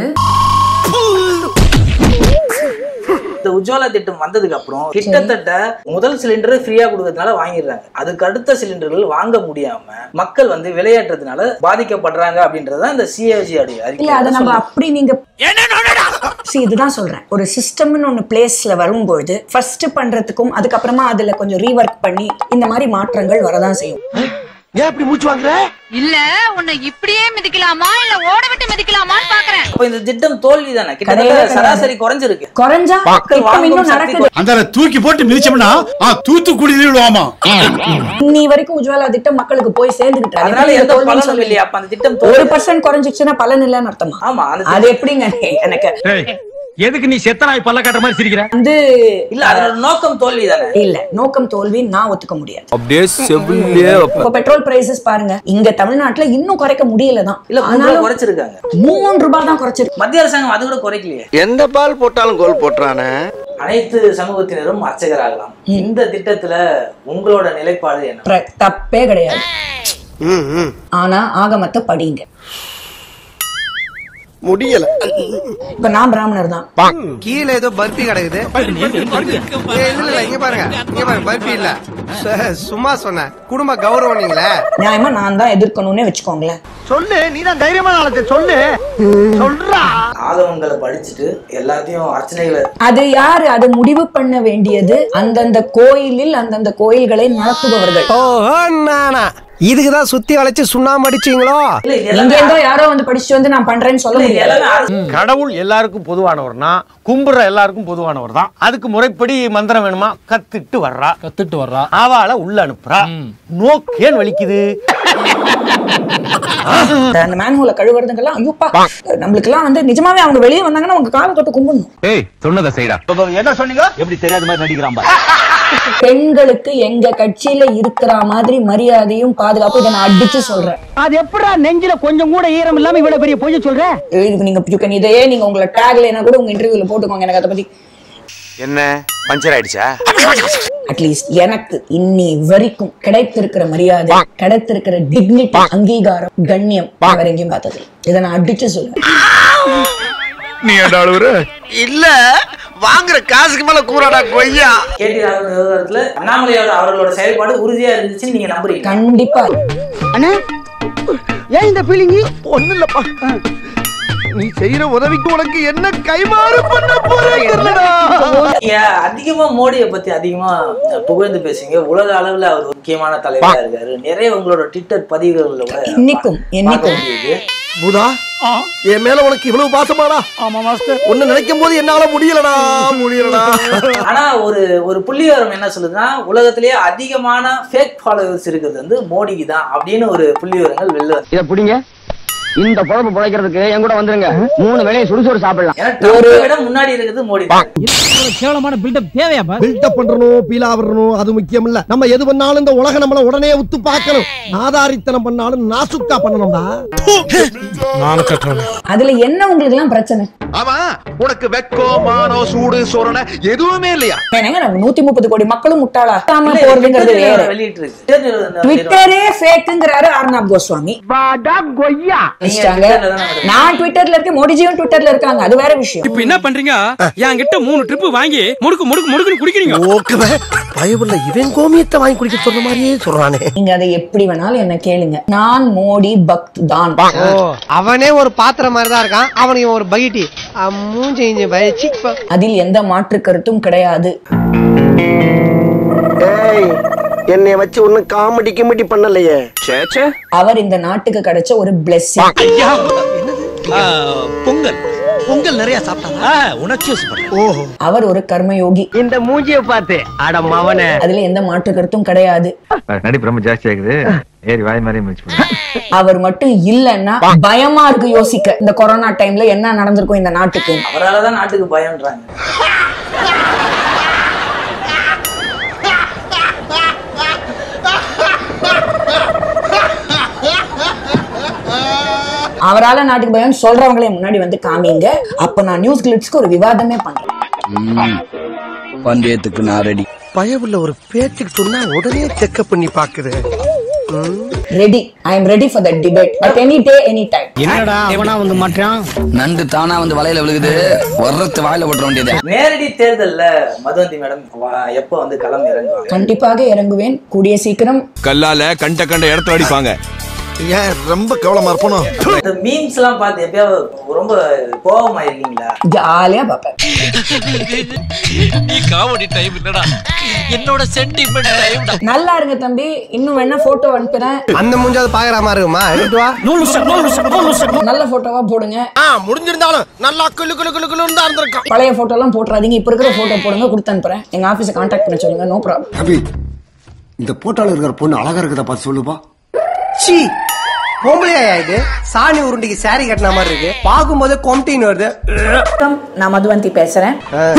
இந்த உஜ்வாலா திட்டம் வந்ததுக்கு அப்புறம் கிட்டத்தட்ட முதல் சிலிண்டர் ஃப்ரீயா கொடுக்கறதுனால வாங்கிடுறாங்க அதுக்கு அடுத்த சிலிண்டர்கள் வாங்க முடியாம மக்கள் வந்து விளையாட்டுறதுனால பாதிக்கப்படுறாங்க அப்படின்றதுதான் இந்த சிஏஜி இல்ல அதை நம்ம அறிக்கை அப்படி நீங்க See, இதுதான் சொல்றேன் ஒரு சிஸ்டம்னு ஒண்ணு பிளேஸ்ல வரும்பொழுது ஃபர்ஸ்ட் பண்றதுக்கும் அதுக்கப்புறமா அதுல கொஞ்சம் ரீவர்க் பண்ணி இந்த மாதிரி மாற்றங்கள் வரதான் செய்யும் ஏன் இப்படி மூச்சு வாங்குற இல்ல உன்னை இப்படியே மிதிக்கலாமா இல்ல ஓட விட்டு மிதிக்கலாமான்னு பாக்குறேன் அப்ப இந்த திட்டம் தோல்வி தானே கிட்டத்தட்ட கிடையவே கிடையாது. சராசரி குறைஞ்சிருக்கு குறைஞ்சா மக்கள் திட்டம் வாங்கும் இன்னும் சக்தி நடக்குது அந்த தூக்கி போட்டு மிதிச்சோம்னா தூத்துக்குடி விழுவாமா இன்னி வரைக்கும் உஜ்வாலா திட்டம் மக்களுக்கு போய் சேர்ந்துகிட்டு அது அதனால எப்படி எந்த தோல்வின்னு பலனும் சொல்றீங்க? இல்லையா அப்ப அந்த திட்டம் ஒரு தோல்வி பர்சன்ட் குறைஞ்சிச்சுன்னா பலன் இல்லைன்னு அர்த்தமா ஆமா அந்த அது எப்படிங்க எனக்கு எதுக்கு நீ செத்த நாய் பல்ல காட்டுற மாதிரி சிரிக்கிற வந்து இல்ல அதோட நோக்கம் தோல்வி தானே இல்ல நோக்கம் தோல்வி நான் ஒத்துக்க முடியாது அப்படியே செவிலே இப்ப பெட்ரோல் பிரைசஸ் பாருங்க இங்க தமிழ்நாட்டுல இன்னும் குறைக்க முடியலதான் இல்ல மூணு ரூபாய் குறைச்சிருக்காங்க மூணு ரூபாய் தான் குறைச்சிருக்கு மத்திய அரசாங்கம் அது கூட குறைக்கலையே எந்த பால் போட்டாலும் கோல் போட்டுறானே அனைத்து சமூகத்தினரும் அர்ச்சகராகலாம் இந்த திட்டத்துல உங்களோட நிலைப்பாடு என்ன பிர- தப்பே கிடையாது ஆனா ஆகமத்தை படிங்க முடியல இப்ப நான் பிராமணர் தான் கீழே ஏதோ பர்பி கிடக்குது ஏய், இல்ல இல்ல இங்க பாருங்க இங்க பாருங்க பர்பி இல்ல சு- சும்மா சொன்னேன் குடும்ப கௌரவம் நீங்களே நியாயமா நான் தான் எதிர்க்கணும்னே வச்சுக்கோங்களேன் சொல்லு நீ தான் தைரியமான ஆளத்தை சொல்லு சொல்றா ஆகவங்களை படிச்சுட்டு எல்லாத்தையும் அர்ச்சனைகளை அது யாரு அது முடிவு பண்ண வேண்டியது அந்தந்த கோயிலில் அந்தந்த கோயில்களை நடத்துபவர்கள் ஓஹோ நானா இதுக்கு தான் சுத்தி வளைச்சு சுண்ணாம்பு அடிச்சீங்களோ இங்க இருந்தோ யாரோ வந்து படிச்சுட்டு வந்து நான் பண்றேன்னு சொல்ல முடியாது கடவுள் எல்லாருக்கும் பொதுவானவர்னா கும்பிடுற எல்லாருக்கும் பொதுவானவர் தான் அதுக்கு முறைப்படி மந்திரம் வேணுமா கத்துட்டு வர்றா கத்துட்டு வர்றா அவளை உள்ள அனுப்புறா நோக்கேன் வலிக்குது அந்த மேன்ஹோல கழுவுறதுங்கெல்லாம் ஐயோப்பா நம்மளுக்கு எல்லாம் வந்து நிஜமாவே அவங்க வெளியே வந்தாங்கன்னா அவங்க காலை தொட்டு கும்பிடணும் ஏய் சொன்னதை செய்டா என்ன சொன்னீங்க எப்படி தெரியாத மாதிரி நடிக்கிறான் பாரு. பெண்களுக்கு எங்க கட்சியில இருக்கிற மாதிரி மரியாதையும் பாதுகாப்பும் இதை நான் அடிச்சு சொல்றேன் அது எப்படா நெஞ்சில கொஞ்சம் கூட ஈரம் இல்லாம இவ்வளவு பெரிய பொய்ய சொல்ற இதுக்கு நீங்க you can இதையே நீங்க உங்களை டேக்ல கூட உங்க இன்டர்வியூல போட்டுக்கோங்க எனக்கு அதை பத்தி என்ன பஞ்சர் ஆயிடுச்சா அட்லீஸ்ட் எனக்கு இன்னி வரைக்கும் கிடைத்திருக்கிற மரியாதை கிடைத்திருக்கிற டிக்னிட்டி அங்கீகாரம் கண்ணியம் நான் வேற எங்கேயும் பார்த்தது இல்ல. இதை நான் அடிச்சு சொல்லுவேன் நீ ஏன்டா அழுவுற இல்ல வாங்குற காசுக்கு மேல கூறாடா கொய்யா கேடி ராகவன் விவகாரத்துல அண்ணாமலையோட அவர்களோட செயல்பாடு உறுதியா இருந்துச்சுன்னு நீங்க நம்புறீங்க கண்டிப்பா அண்ணே ஏன் இந்த பீலிங்கி ஒண்ணு இல்லப்பா நீ செய்யற உதவிக்கு உனக்கு என்ன கைமாறு பண்ண போறேன் ஏன் அதிகமா மோடியை பத்தி அதிகமா புகழ்ந்து பேசுங்க உலக அளவுல அவர் ஒரு முக்கியமான தலைவரா இருக்காரு நிறைய உங்களோட ட்விட்டர் பதிவுகள்ல கூட இன்னைக்கும் என்னைக்கும் பார்க்க முடியுது புதா என் மேல உனக்கு இவ்வளவு பாசமாடா ஆமா மாஸ்டர் ஒண்ணு நினைக்கும் போது என்னால முடியலடா முடியலடா ஆனா ஒரு ஒரு புள்ளிவிவரம் என்ன சொல்லுதுன்னா உலகத்திலேயே அதிகமான ஃபேக் ஃபாலோவர்ஸ் இருக்கிறது வந்து மோடிக்கு தான் அப்படின்னு ஒரு புள்ளிவிவரங்கள் வெளில வருது. இத புடிங்க இந்த குழம்பு பிழைக்கிறதுக்கு என் கூட வந்துருங்க மூணு வேளையும் சுடுசோறு சாப்பிடலாம் ஏன்னா ட்ரம்பை விட முன்னாடி இருக்கிறது மோடி தான். கேவலமான பில்டப் தேவையா பில்டப் பண்றணும் பீலா வரணும் அது முக்கியம் இல்ல நம்ம எது பண்ணாலும் இந்த உலக நம்மள உடனே உத்து பார்க்கணும் நாதாரித்தனம் பண்ணாலும் நாசுக்கா பண்ணணும்டா நான் கட்டுறேன் அதுல என்ன உங்களுக்கு எல்லாம் பிரச்சனை ஆமா உனக்கு வெக்கம் மானம் சூடு சொரணை எதுவுமே இல்லையா ஏன்னாங்க நம்ம நூத்தி முப்பது கோடி மக்களும் முட்டாளா ஆமா இல்ல, இது போறதுங்கிறது Twitter வேற நிறுவனம் வெளியிட்டிருக்கு. Twitter நிறுவனம் ட்விட்டரே ஃபேக்குங்கிறாரு அர்ணாப் கோஸ்வாமி கொய்யா வச்சிட்டாங்க. நான் ட்விட்டர்ல இருக்கேன் மோடிஜியும் ட்விட்டர்ல இருக்காங்க அது வேற விஷயம் இப்ப என்ன பண்றீங்க என்கிட்ட மூணு ட்ரிப் வாங்கி முடுக்கு முடுக்கு முடுக்குன்னு குடிக்கிறீங்க ஓகே பயவுள்ள இவன் கோமியத்தை வாங்கி குடிக்க சொல்ற மாதிரியே சொல்றானே நீங்க அதை எப்படி வேணாலும் என்ன கேளுங்க நான் மோடி பக்த் தான் ஓ அவனே ஒரு பாத்திரம் மாதிரி தான் இருக்கான் அவனுக்கு இவன் ஒரு பகிட்டி மூஞ்சி இஞ்சி பயச்சி அதில் எந்த மாற்று கருத்தும் கிடையாது ஏய் என்னைய வச்சு ஒண்ணும் காமெடி கிமெடி பண்ணலையே சேச்சே அவர் இந்த நாட்டுக்கு கிடைச்ச ஒரு பிளெஸிங் பொங்கல் பொங்கல் நிறைய சாப்பிட்டாங்க உணர்ச்சி ஓஹோ அவர் ஒரு கர்மயோகி இந்த மூஞ்சிய பார்த்து அட மவனே அதுல எந்த மாற்று கருத்தும் கிடையாது நடிப்பு ரொம்ப ஜாஸ்தி ஆகுது ஏறி வாய் மாதிரி முயற்சி அவர் மட்டும் இல்லைன்னா பயமா இருக்கு யோசிக்க இந்த கொரோனா டைம்ல என்ன நடந்திருக்கும் இந்த நாட்டுக்கு அவராலதான் நாட்டுக்கு பயம்ன்றாங்க அவரால நாட்டுக்கு பயம் சொல்றவங்களே முன்னாடி வந்து காமிங்க அப்ப நான் நியூஸ் கிளிப்ஸ்க்கு ஒரு விவாதமே பண்றேன் பந்தயத்துக்கு நான் ரெடி பயவுள்ள ஒரு பேச்சுக்கு சொன்னா உடனே செக்அப் பண்ணி பாக்குது ready I am ready for that debate but any day any time என்னடா அவனா வந்து மாட்டான் நண்டு தானா வந்து வலையில விழுகுது வர்றது வாயில போட்டுற வேண்டியது நேரடி தேர்தல்ல மதுவந்தி மேடம் வா- எப்ப வந்து களம் இறங்குவாங்க கண்டிப்பாக இறங்குவேன் கூடிய சீக்கிரம் கல்லால கண்ட கண்ட இடத்துல அடிப்பாங்க ஏன் ரொம்ப கவலமா இருப்பணும் இந்த மீம்ஸ் எல்லாம் பார்த்து எப்பயாவது ரொம்ப கோபமா இருக்கீங்களா ஜாலியா பாப்பேன் நீ காமெடி டைம் இல்லடா என்னோட சென்டிமெண்ட் டைம் நல்லா இருங்க தம்பி இன்னும் வேணா போட்டோ அனுப்புறேன் அந்த மூஞ்சாவது பாக்குற மாதிரி இருக்குமா எடுத்து வா நல்ல போட்டோவா போடுங்க முடிஞ்சிருந்தாலும் நல்லா குளு குளு குளு குளுன்னு தான் இருந்திருக்கும் பழைய போட்டோ எல்லாம் போட்டுறாதீங்க இப்ப இருக்கிற போட்டோ போடுங்க கொடுத்து அனுப்புறேன் எங்க ஆபீஸை கான்டாக்ட் பண்ண சொல்லுங்க நோ ப்ராப்ளம் அபி இந்த போட்டோல இருக்கிற பொண்ணு அழகா இருக்குதா பார்த்து சொல்லுப்பா சீ பொம்பளையா இது சாணி உருண்டிக்கு சாரி கட்டின மாதிரி இருக்கு பார்க்கும்போது கொம்டின்னு வருது வணக்கம் நான் மதுவந்தி பேசுறேன்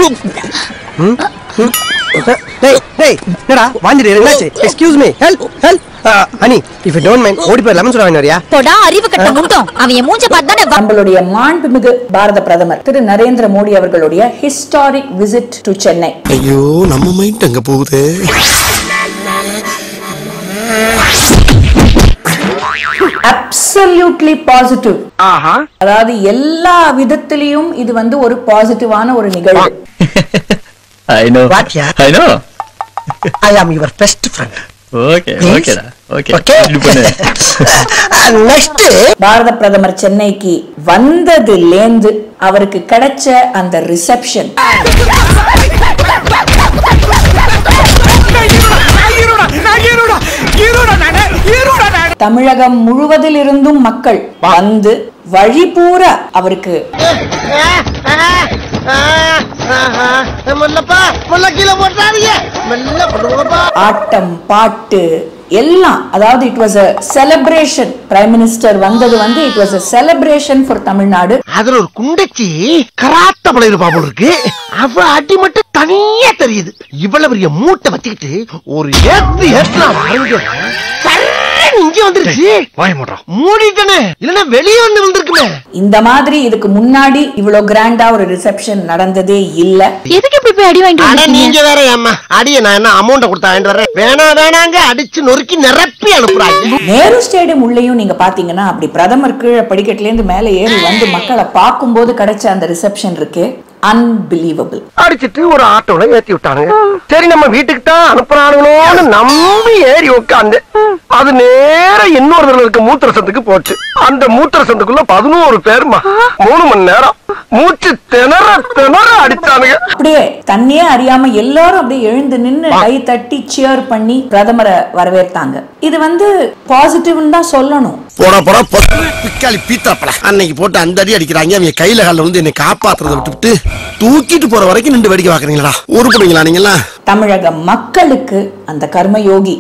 டேய் டேய் என்னடா வாந்திட்டு என்னாச்சு excuse me help help honey if you don't mind ஓடி போய் லெமன் சொல்ல வாங்கி வரியா போடா அறிவு கட்ட முட்டம் அவன் என் மூஞ்ச பார்த்தானே நம்மளுடைய மாண்புமிகு பாரத பிரதமர் திரு நரேந்திர மோடி அவர்களுடைய ஹிஸ்டாரிக் விசிட் டு சென்னை ஐயோ நம்ம மைண்ட் அங்க போகுது அப்சல்யூட்லி பாசிட்டிவ் அதாவது எல்லா விதத்திலையும் இது வந்து ஒரு பாசிட்டிவான ஒரு நிகழ்வு ஐ know I know I am your best friend okay ஓகேடா ஓகே Okay. இது பண்ணு நெக்ஸ்ட் பாரத பிரதமர் சென்னைக்கு வந்ததுலேந்து அவருக்கு கிடைச்ச அந்த ரிசப்ஷன் தமிழகம் முழுவதில் இருந்தும் மக்கள் வந்து வழிபூரா அவருக்கு முல்லப்பா முல்ல கீழே போட்டாருங்க மெல்ல பண்ணுங்கப்பா ஆட்டம் பாட்டு எல்லாம் அதாவது it was a celebration prime minister வந்தது வந்து it was a celebration for Tamil Nadu அதுல ஒரு குண்டச்சி கராத்த பழைய பாபு இருக்கு அவ அடி மட்டும் தனியா தெரியுது இவ்வளவு பெரிய மூட்டை வச்சுக்கிட்டு ஒரு ஏத்து ஏத்துனா பாருங்க சர்ன்னு இங்க வந்துருச்சு வாய மூடுறோம் மூடிட்டனே இல்லன்னா வெளியே வந்து வந்திருக்குமே இந்த மாதிரி இதுக்கு முன்னாடி இவ்வளவு கிராண்டா ஒரு ரிசப்ஷன் நடந்ததே இல்ல எதுக்கு இப்படி போய் அடி வாங்கிட்டு அட வந்திருக்கீங்க? நீங்க வேற ஏம்மா அடிய நான் என்ன அமௌண்ட் கொடுத்தா வாங்கிட்டு வரேன் வேணா வேணாங்க அடிச்சு நொறுக்கி நிரப்பி அனுப்புறாங்க நேரு ஸ்டேடியம் உள்ளேயும் நீங்க பாத்தீங்கன்னா அப்படி பிரதமர் கீழே படிக்கட்டுல இருந்து மேல ஏறி வந்து மக்களை பார்க்கும்போது கிடைச்ச அந்த ரிசப்ஷன் இருக்கு அன்பிலீவபிள் அடிச்சிட்டு ஒரு ஆட்டோல ஏத்தி விட்டானுங்க சரி நம்ம வீட்டுக்கு தான் அனுப்புறானுங்களோன்னு நம்பி ஏறி உட்காந்து அது நேர இன்னொரு தடவை இருக்க மூத்திர சந்துக்கு போச்சு அந்த மூத்திர சந்துக்குள்ள பதினோரு பேருமா மூணு மணி நேரம் மூச்சு திணற திணற அடிச்சானுங்க அப்படியே தண்ணியே அறியாம எல்லாரும் அப்படியே எழுந்து நின்னு கை தட்டி சியர் பண்ணி பிரதமரை வரவேற்றாங்க இது வந்து பாசிட்டிவ்னு தான் சொல்லணும் போடா போடா பிக்காளி பீத்தாப்பல அன்னைக்கு போட்டு அந்த அடி அடிக்கிறாங்க அவங்க கையில காலில் வந்து என்னை காப்பாத்துறத விட்டுவிட்டு தூக்கிட்டு போற வரைக்கும் நின்று வேடிக்கை பாக்குறீங்களா உருப்படுங்களா நீங்களா தமிழக மக்களுக்கு அந்த கர்மயோகி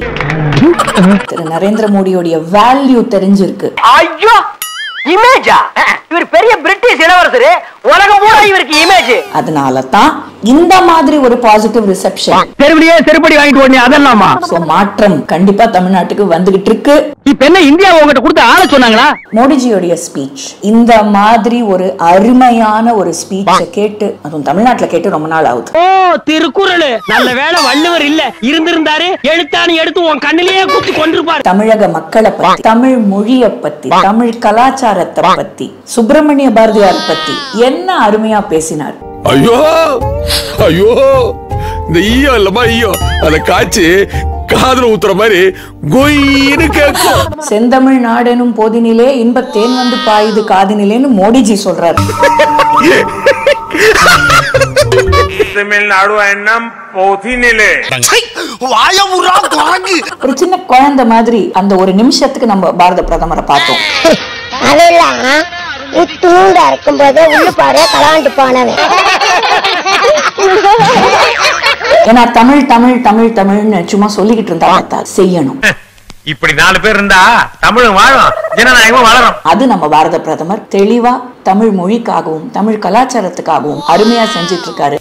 திரு நரேந்திர மோடியோடைய வேல்யூ தெரிஞ்சிருக்கு ஐயோ இமேஜா இவர் பெரிய பிரிட்டிஷ் இளவரசர் உலகம் பூரா இவருக்கு இமேஜ் அதனால தான் இந்த மாதிரி ஒரு பாசிட்டிவ் ரிசப்ஷன் தெருவிலேயே செருப்படி வாங்கிட்டு ஓடனே அதெல்லாமா சோ மாற்றம் கண்டிப்பா தமிழ்நாட்டுக்கு வந்துகிட்டு இருக்கு இப்ப என்ன இந்தியா உங்ககிட்ட கொடுத்து ஆள சொன்னாங்களா மோடிஜியோடைய ஸ்பீச் இந்த மாதிரி ஒரு அருமையான ஒரு ஸ்பீச்சை கேட்டு அதுவும் தமிழ்நாட்டுல கேட்டு ரொம்ப நாள் ஆகுது ஓ திருக்குறள் நல்ல வேளை வள்ளுவர் இல்ல இருந்திருந்தாரு எழுத்தாணி எடுத்து உன் கண்ணிலேயே குத்தி கொண்டிருப்பாரு தமிழக மக்களை பத்தி தமிழ் மொழிய பத்தி தமிழ் கலாச்சாரத்தை பத்தி சுப்பிரமணிய பாரதியார் பத்தி என்ன அருமையா பேசினார் ஐயோ ஐயோ இந்த ஈயோ இல்லமா ஈயோ அதை காய்ச்சி காதுல ஊத்துற மாதிரி கொயின்னு கேட்கும் செந்தமிழ் நாடெனும் போதினிலே இன்பத் தேன் வந்து பாயுது காதினிலேன்னு மோடிஜி சொல்றாரு तमिलनाडु एन्नम पोथिनिले வாயமுறா குரங்கு ஒரு சின்ன குழந்தை மாதிரி அந்த ஒரு நிமிஷத்துக்கு நம்ம பாரத பிரதமரை பார்த்தோம் அதெல்லாம் உத்தூண்டா இருக்கும்போது உள்ள பாரு கலாண்டு போனவன் ஏன்னா தமிழ் தமிழ் தமிழ் தமிழ்னு சும்மா சொல்லிக்கிட்டு இருந்தா பார்த்தா செய்யணும் இப்படி நாலு பேர் இருந்தா தமிழும் வாழும் ஜனநாயகமும் வளரும் அது நம்ம பாரத பிரதமர் தெளிவா தமிழ் மொழிக்காகவும் தமிழ் கலாச்சாரத்துக்காகவும் அருமையா செஞ்சிட்டு இருக்காரு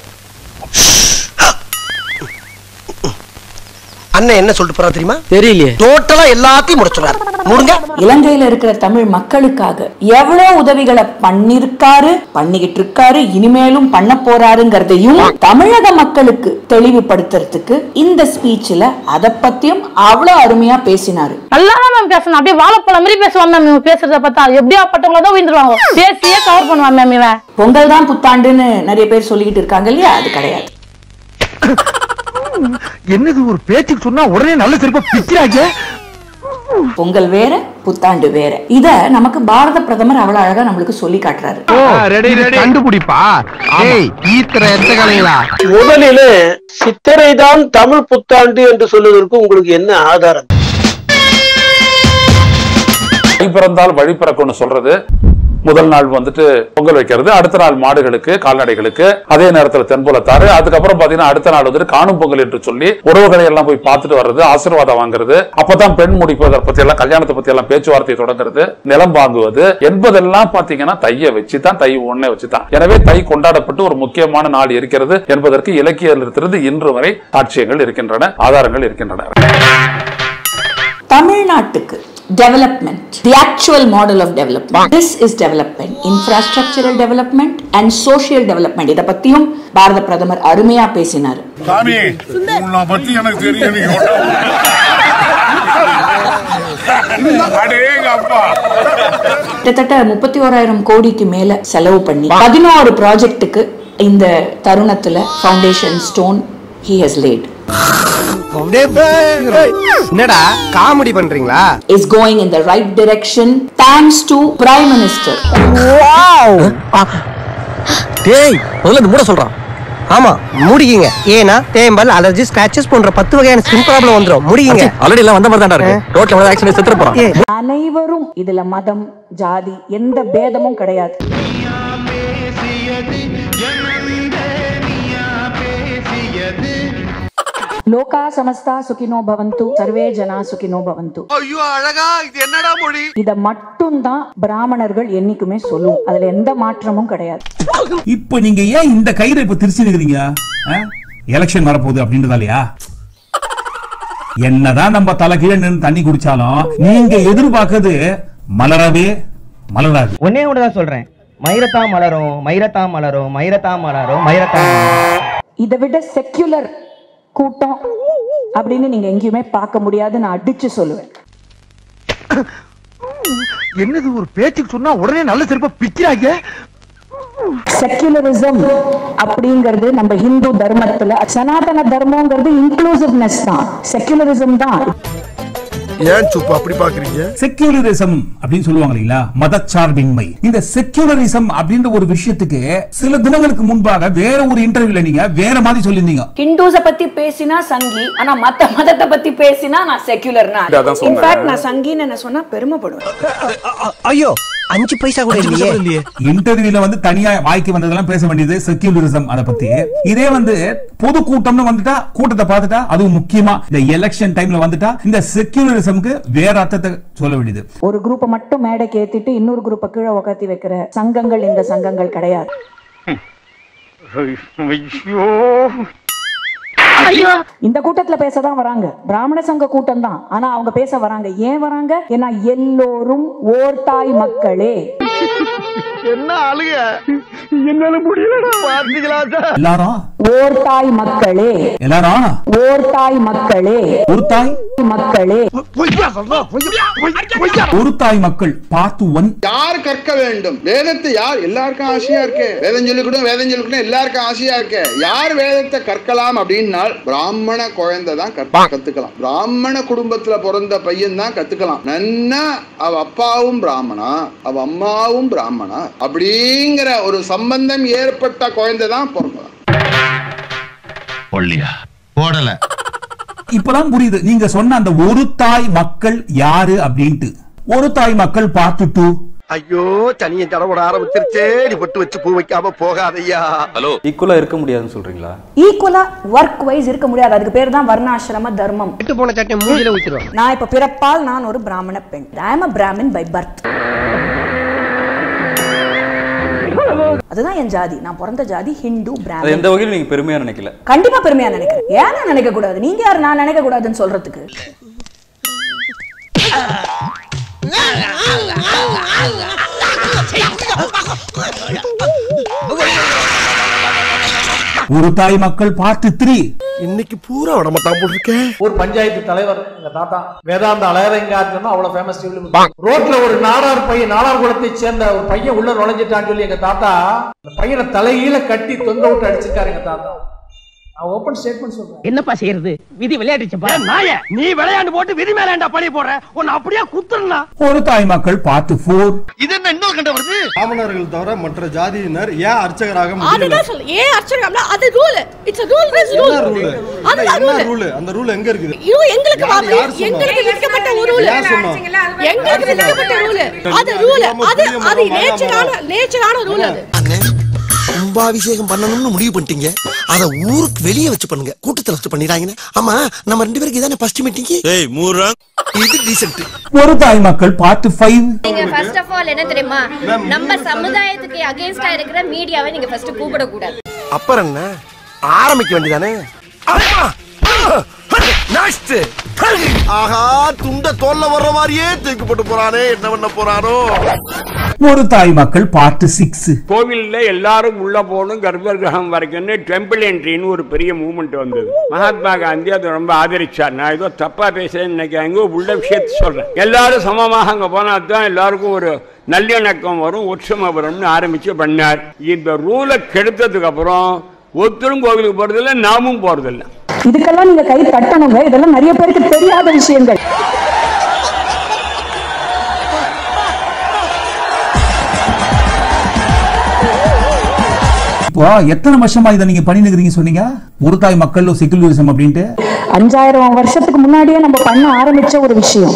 அண்ணன் என்ன சொல்லிட்டு போறா தெரியுமா தெரியலையே டோட்டலா எல்லாத்தையும் முடிச்சுறாரு முடுங்க இலங்கையில இருக்கிற தமிழ் மக்களுக்காக எவ்வளவு உதவிகளை பண்ணிருக்காரு பண்ணிக்கிட்டு இருக்காரு இனிமேலும் பண்ண போறாருங்கிறதையும் தமிழக மக்களுக்கு தெளிவுபடுத்துறதுக்கு இந்த ஸ்பீச்ல அத பத்தியும் அவ்வளவு அருமையா பேசினாரு நல்லா மேம் பேசணும் அப்படியே வாழைப்பழம் மாதிரி பேசுவான் மேம் இவன் பேசுறத பார்த்தா எப்படியா பட்டவங்கள தான் விழுந்துருவாங்க பேசியே கவர் பண்ணுவான் மேம் இவன் பொங்கல் தான் புத்தாண்டுன்னு நிறைய பேர் சொல்லிக்கிட்டு இருக்காங்க இல்லையா அது கிடையாது என்னது ஒரு பேச்சுக்கு சொன்னா உடனே நல்ல சிறப்பா பிச்சிராங்க பொங்கல் வேற புத்தாண்டு வேற இத நமக்கு பாரத பிரதமர் அவ்வளவு அழகா நம்மளுக்கு சொல்லி காட்டுறாரு ரெடி ரெடி கண்டுபிடிப்பா ஏய் ஈத்திர எத்த கலைங்களா முதலிலே சித்திரை தான் தமிழ் புத்தாண்டு என்று சொல்வதற்கு உங்களுக்கு என்ன ஆதாரம் வழி பிறந்தால் வழி பிறக்கும்னு சொல்றது முதல் நாள் வந்துட்டு பொங்கல் வைக்கிறது அடுத்த நாள் மாடுகளுக்கு கால்நடைகளுக்கு அதே நேரத்தில் தென்புலத்தாறு அதுக்கப்புறம் பாத்தீங்கன்னா அடுத்த நாள் வந்துட்டு காணும் பொங்கல் என்று சொல்லி உறவுகளை எல்லாம் போய் பார்த்துட்டு வர்றது ஆசீர்வாதம் வாங்குறது அப்பதான் பெண் முடிப்பதை பத்தி எல்லாம் கல்யாணத்தை பத்தி எல்லாம் பேச்சுவார்த்தை தொடங்குறது நிலம் வாங்குவது என்பதெல்லாம் பாத்தீங்கன்னா தைய வச்சு தான் தை ஒன்னே வச்சு தான் எனவே தை கொண்டாடப்பட்டு ஒரு முக்கியமான நாள் இருக்கிறது என்பதற்கு இலக்கியத்திலிருந்து இன்று வரை சாட்சியங்கள் இருக்கின்றன ஆதாரங்கள் இருக்கின்றன தமிழ்நாட்டுக்கு development the actual model of development this is development infrastructural development and social development இதை பத்தியும் பாரத பிரதமர் அருமையா பேசினார் சாமி உன்னை பத்தி எனக்கு தெரியும் அடேங்க அப்பா கிட்டத்தட்ட முப்பத்தி ஓராயிரம் கோடிக்கு மேல செலவு பண்ணி பதினோரு ப்ராஜெக்ட்டுக்கு இந்த தருணத்துல foundation stone he has laid என்னடா காமெடி பண்றீங்களா is going in the right direction thanks to prime minister டேய் முதல்ல இந்த மூட சொல்றான் ஆமா முடிக்கிங்க ஏன்னா தேம்பல் அலர்ஜி ஸ்கிராச்சஸ் போன்ற பத்து வகையான ஸ்கின் ப்ராப்ளம் வந்துரும் முடிக்கிங்க ஆல்ரெடி எல்லாம் வந்த மாதிரி தான் இருக்கு ரோட்ல வந்து ஆக்சிடென்ட் செத்துற போறான் அனைவரும் இதுல மதம் ஜாதி எந்த பேதமும் கிடையாது லோகா சமஸ்தா சுகினோ பவந்து சர்வே ஜனா சுகினோ பவந்து ஐயோ அழகா இது என்னடா மொழி இத மட்டும் தான் பிராமணர்கள் என்னைக்குமே சொல்லுவோம் அதுல எந்த மாற்றமும் கிடையாது இப்ப நீங்க ஏன் இந்த கயிறை இப்ப திருச்சிருக்கிறீங்க எலெக்ஷன் வரப்போகுது அப்படின்றதாலயா என்னதான் நம்ம தலை கீழே நின்று தண்ணி குடிச்சாலும் நீங்க எதிர்பார்க்கறது மலரவே மலராது ஒன்னே ஒன்று தான் சொல்றேன் மயிரத்தா மலரும் மயிரத்தா மலரும் மயிரத்தா மலரும் மயிரத்தா இதை விட செக்யுலர் கூட்டம் அப்படின்னு நீங்க எங்கேயுமே பார்க்க முடியாது நான் அடிச்சு சொல்லுவேன் என்னது ஒரு பேச்சுக்கு சொன்னா உடனே நல்ல செருப்பா பிக்கிறாங்க செக்யுலரிசம் அப்படிங்கிறது நம்ம ஹிந்து தர்மத்துல சனாதன தர்மங்கிறது இன்க்ளூசிவ்னஸ் தான் செக்யுலரிசம் தான் ஏன் சுப்பு அப்படி பாக்குறீங்க செக்யூலரிசம் அப்படின்னு சொல்லுவாங்க இல்லைங்களா மதச்சார்பின்மை இந்த செக்யூலரிசம் அப்படின்ற ஒரு விஷயத்துக்கு சில தினங்களுக்கு முன்பாக வேற ஒரு இன்டர்வியூல நீங்க வேற மாதிரி சொல்லியிருந்தீங்க ஹிந்துஸ பத்தி பேசினா சங்கி ஆனா மத்த மதத்தை பத்தி பேசினா நான் செக்யுலர்னா அதான் சொன்னேன். இன்ஃபேக்ட் நான் சங்கின்னு என்ன சொன்னா பெருமைப்படுவேன் ஐயோ அஞ்சு பைசா கூட இல்லையே இன்டர்வியூல வந்து தனியா வாய்க்கு வந்ததெல்லாம் பேச வேண்டியது செக்யூலரிசம் அத பத்தி இதே வந்து பொது கூட்டம்னு வந்துட்டா கூட்டத்தை பார்த்துட்டா அதுவும் முக்கியமா இந்த எலெக்ஷன் டைம்ல வந்துட்டா இந்த செக்யூலரிசம்க்கு வேற அர்த்தத்தை சொல்ல வேண்டியது ஒரு குரூப்பை மட்டும் மேடைக்கு ஏத்திட்டு இன்னொரு குரூப்பை கீழே உக்காத்தி வைக்கிற சங்கங்கள் இந்த சங்கங்கள் கிடையாது இந்த கூட்டத்துல பேசதான் வராங்க பிராமண சங்க கூட்டம் தான் ஆனா அவங்க பேச வராங்க ஏன் வராங்க ஏன்னா எல்லோரும் ஓர்தாய் மக்களே என்ன ஆளுங்க என்னால முடியலடா பார்த்தீங்களா எல்லாரும் ஓர்தாய் மக்களே எல்லாரும் ஓர்தாய் மக்களே ஒரு தாய் மக்களே ஒரு தாய் மக்கள் பார்த்து ஒன் யார் கற்க வேண்டும் வேதத்தை யார் எல்லாருக்கும் ஆசையா இருக்கு வேதம் சொல்லிக்கூடும் வேதம் சொல்லிக்கூடும் எல்லாருக்கும் ஆசையா இருக்கு யார் வேதத்தை கற்கலாம் அப்படின்னா பிராமண குழந்தை தான் கற்க கத்துக்கலாம் பிராமண குடும்பத்துல பிறந்த பையன் தான் கத்துக்கலாம் நன்னா அவ அப்பாவும் பிராமணா அவ அம்மாவும் பிராமணா அப்படிங்கிற ஒரு சம்பந்தம் ஏற்பட்ட குழந்தை தான் பிறக்கலாம் ஒல்லியா போடல இப்பதான் புரியுது நீங்க சொன்ன அந்த ஒரு தாய் மக்கள் யாரு அப்படின்ட்டு ஒரு தாய் மக்கள் பார்த்துட்டு ஐயோ சனியை தடவிட ஆரம்பிச்சிருச்சே நீ பொட்டு வச்சு பூ வைக்காம போகாதையா ஹலோ ஈக்குவலா இருக்க முடியாதுன்னு சொல்றீங்களா ஈக்குவலா ஒர்க் வைஸ் இருக்க முடியாது அதுக்கு பேர் தான் வர்ணாசிரம தர்மம் விட்டு போன சட்டை மூஞ்சில ஊத்திடுவோம் நான் இப்ப பிறப்பால் நான் ஒரு பிராமண பெண் I am Brahmin by birth அதுதான் என் ஜாதி நான் பிறந்த ஜாதி ஹிந்து அது பிராமின் எந்த வகையிலும் நீங்க பெருமையா நினைக்கல கண்டிப்பா பெருமையா நினைக்கிறேன் ஏன் நான் நினைக்க கூடாது நீங்க யார் நான் நினைக்க கூடாதுன்னு சொல்றதுக்கு ஒரு தாய் மக்கள் பார்த்து த்ரீ இன்னைக்கு பூரா உடம்ப தான் போட்டிருக்கேன் ஒரு பஞ்சாயத்து தலைவர் எங்க தாத்தா வேதாந்த அழகங்காருன்னா அவ்வளவு ஃபேமஸ் ரோட்ல ஒரு நாடார் பையன் நாடார் குலத்தை சேர்ந்த ஒரு பையன் உள்ள நுழைஞ்சிட்டான்னு சொல்லி எங்க தாத்தா அந்த பையனை தலையில கட்டி தொங்க விட்டு அடிச்சிருக்காரு எங்க தாத்தா நான் ஓபன் ஸ்டேட்மெண்ட் சொல்றேன் என்னப்பா செய்யறது விதி விளையாடுச்சுப்பா நாய நீ விளையாண்டு போட்டு விதி மேலேண்டா பழி போடுற உன்னை அப்படியே குத்துறா ஒரு தாய் மக்கள் பார்ட் போர் இது என்ன இன்னொரு கண்ட வருது பிராமணர்கள் தவிர மற்ற ஜாதியினர் ஏன் அர்ச்சகராக முடியல அதுதான் சொல்ல ஏன் அர்ச்சகம்னா அது rule it's a rule is என்ன ரூல் ரூல் அதுதான் என்ன ரூல் ரூல் அந்த ரூல் எங்க இருக்குது ஐயோ எங்களுக்கு யார் வாங்க யார் சொன்னா? எங்களுக்கு விதிக்கப்பட்ட ஒரு ரூல் யார் சொன்னா? எங்களுக்கு விதிக்கப்பட்ட ரூல் அது ரூல் அது அது நேச்சரான நேச்சரான ரூல் அது கும்பாபிஷேகம் பண்ணணும்னு முடிவு பண்ணிட்டீங்க அத ஊருக்கு வெளியே வச்சு பண்ணுங்க கூட்டத்துல வச்சு பண்ணிடாங்கன்னு ஆமா நம்ம ரெண்டு பேருக்கு இதானே ஃபர்ஸ்ட் மீட்டிங் ஏய் மூரா இது டீசென்ட் ஒரு தாய் மக்கள் பார்ட் ஃபைவ் நீங்க ஃபர்ஸ்ட் ஆஃப் ஆல் என்ன தெரியுமா நம்ம சமுதாயத்துக்கு அகைன்ஸ்டா இருக்கிற மீடியாவை நீங்க ஃபர்ஸ்ட் கூப்பிட கூடாது அப்புறம் என்ன ஆரம்பிக்க வேண்டியதானே நெக்ஸ்ட் ஆஹா துண்ட தோல்ல வர்ற மாதிரியே தூக்கி போட்டு போறானே என்ன பண்ண போறானோ ஒரு தாய் மக்கள் பார்ட் சிக்ஸ் கோவில்ல எல்லாரும் உள்ள போகணும் கர்ப்ப கிரகம் வரைக்கும்னு டெம்பிள் என்ட்ரின்னு ஒரு பெரிய மூவ்மெண்ட் வந்தது மகாத்மா காந்தி அதை ரொம்ப ஆதரிச்சார் நான் ஏதோ தப்பா பேசுறேன்னு நினைக்காங்க உள்ள விஷயத்தை சொல்றேன் எல்லாரும் சமமாக அங்க போனா தான் எல்லாருக்கும் ஒரு நல்லிணக்கம் வரும் ஒற்றுமை வரும்னு ஆரம்பிச்சு பண்ணார் இந்த ரூலை கெடுத்ததுக்கு அப்புறம் ஒருத்தரும் கோவிலுக்கு போறதில்ல நாமும் போறதில்ல இதுக்கெல்லாம் நீங்க கை தட்டணுங்க இதெல்லாம் நிறைய பேருக்கு தெரியாத விஷயங்கள் இப்போ எத்தனை வருஷமா இதை நீங்க பண்ணிருக்கிறீங்க சொன்னீங்க ஒரு தாய் மக்கள் செக்குலரிசம் அப்படின்ட்டு அஞ்சாயிரம் வருஷத்துக்கு முன்னாடியே நம்ம பண்ண ஆரம்பிச்ச ஒரு விஷயம்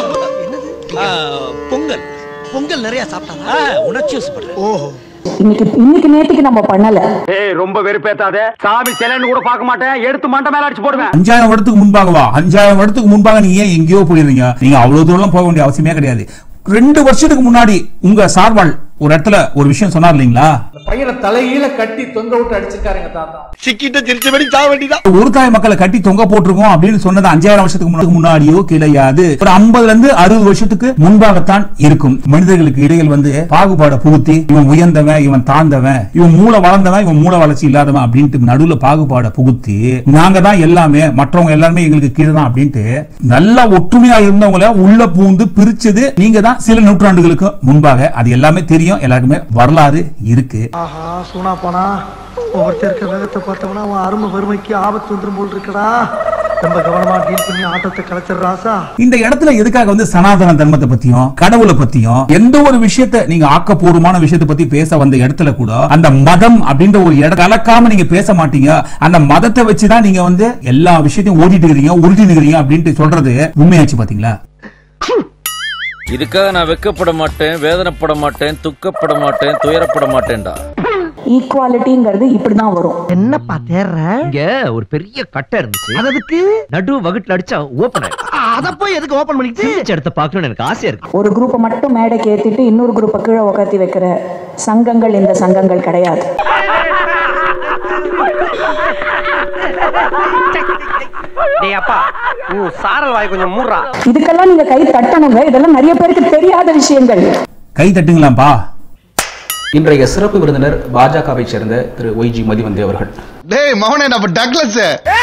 பொங்கல் பொங்கல் நிறைய சாப்பிட்டாரா உணர்ச்சி வசப்படுறேன் ஓஹோ இன்னைக்கு இன்னைக்கு நேத்துக்கு நம்ம பண்ணல ஏய் ரொம்ப வெறுப்பேத்தாத சாமி சிலைன்னு கூட பார்க்க மாட்டேன் எடுத்து மண்டை மேல அடிச்சு போடுவேன் அஞ்சாயிரம் வருடத்துக்கு முன்பாகவா அஞ்சாயிரம் வருடத்துக்கு முன்பாக நீங்க ஏன் எங்கேயோ போயிருந்தீங்க நீங்க அவ்வளவு தூரம் போக வேண்டிய அவசியமே கிடையாது ரெண்டு வருஷத்துக்கு முன்னாடி உங்க சார்பால் ஒரு இடத்துல ஒரு விஷயம் சொன்னார் இல்லைங்களா பையனை தலையில கட்டி தொங்க விட்டு அடிச்சிருக்காருங்க தாத்தா சிக்கிட்ட திருச்சபடி சா வேண்டியதான் ஒரு தாய் மக்களை கட்டி தொங்க போட்டிருக்கோம் அப்படின்னு சொன்னது அஞ்சாயிரம் வருஷத்துக்கு முன்னாடி முன்னாடியோ கிடையாது ஒரு ஐம்பதுல இருந்து அறுபது வருஷத்துக்கு முன்பாகத்தான் இருக்கும் மனிதர்களுக்கு இடையில் வந்து பாகுபாட புகுத்தி இவன் உயர்ந்தவன் இவன் தாழ்ந்தவன் இவன் மூளை வளர்ந்தவன் இவன் மூளை வளர்ச்சி இல்லாதவன் அப்படின்ட்டு நடுவுல பாகுபாட புகுத்தி நாங்க தான் எல்லாமே மற்றவங்க எல்லாருமே எங்களுக்கு கீழே தான் அப்படின்ட்டு நல்லா ஒற்றுமையா இருந்தவங்கள உள்ள பூந்து பிரிச்சது நீங்க தான் சில நூற்றாண்டுகளுக்கு முன்பாக அது எல்லாமே தெரியும் எல்லாருக்குமே வரலாறு இருக்கு ஆஹா சூனா போனா ஒவ்வொருத்தர் இருக்க வேகத்தை பார்த்தோம்னா அவன் அருமை வறுமைக்கு ஆபத்து வந்துரும் போல் இருக்கடா ரொம்ப கவனமா டீல் பண்ணி ஆட்டத்தை கலைச்சிடுறாசா இந்த இடத்துல எதுக்காக வந்து சனாதன தர்மத்தை பத்தியும் கடவுளை பத்தியும் எந்த ஒரு விஷயத்தை நீங்க ஆக்கப்பூர்வமான விஷயத்தை பத்தி பேச வந்த இடத்துல கூட அந்த மதம் அப்படின்ற ஒரு இடம் கலக்காம நீங்க பேச மாட்டீங்க அந்த மதத்தை வச்சுதான் நீங்க வந்து எல்லா விஷயத்தையும் ஓட்டிட்டு இருக்கீங்க உருட்டிட்டு இருக்கீங்க அப்படின்ட்டு சொல்றது உண்மையாச்சு பாத்தீங்களா இதுக்காக நான் வெக்கப்பட மாட்டேன் வேதனைப்பட மாட்டேன் துக்கப்பட மாட்டேன் துயரப்பட மாட்டேன்டா ஈக்குவாலிட்டிங்கிறது இப்படிதான் வரும் என்னப்பா தேர்ற இங்க ஒரு பெரிய கட்டை இருந்துச்சு அதுக்கு நடு வகுட்டுல அடிச்சா ஓபன் அத போய் எதுக்கு ஓபன் பண்ணிட்டு இடத்த பார்க்கணும்னு எனக்கு ஆசையா இருக்கு ஒரு குரூப்பை மட்டும் மேடைக்கு ஏத்திட்டு இன்னொரு குரூப்பை கீழே உட்காத்தி வைக்கிற சங்கங்கள் இந்த சங்கங்கள் கிடையாது டேய் அப்பா உன் சாரல் வாய் கொஞ்சம் மூடுறா இதுக்கெல்லாம் நீங்க கை தட்டணுங்க இதெல்லாம் நிறைய பேருக்கு தெரியாத விஷயங்கள் கை தட்டுங்களாம்பா இன்றைய சிறப்பு விருந்தினர் பாஜகவை சேர்ந்த திரு ஒய்ஜி மதிவந்தி அவர்கள் டேய் மௌனே நம்ம டக்ளஸ்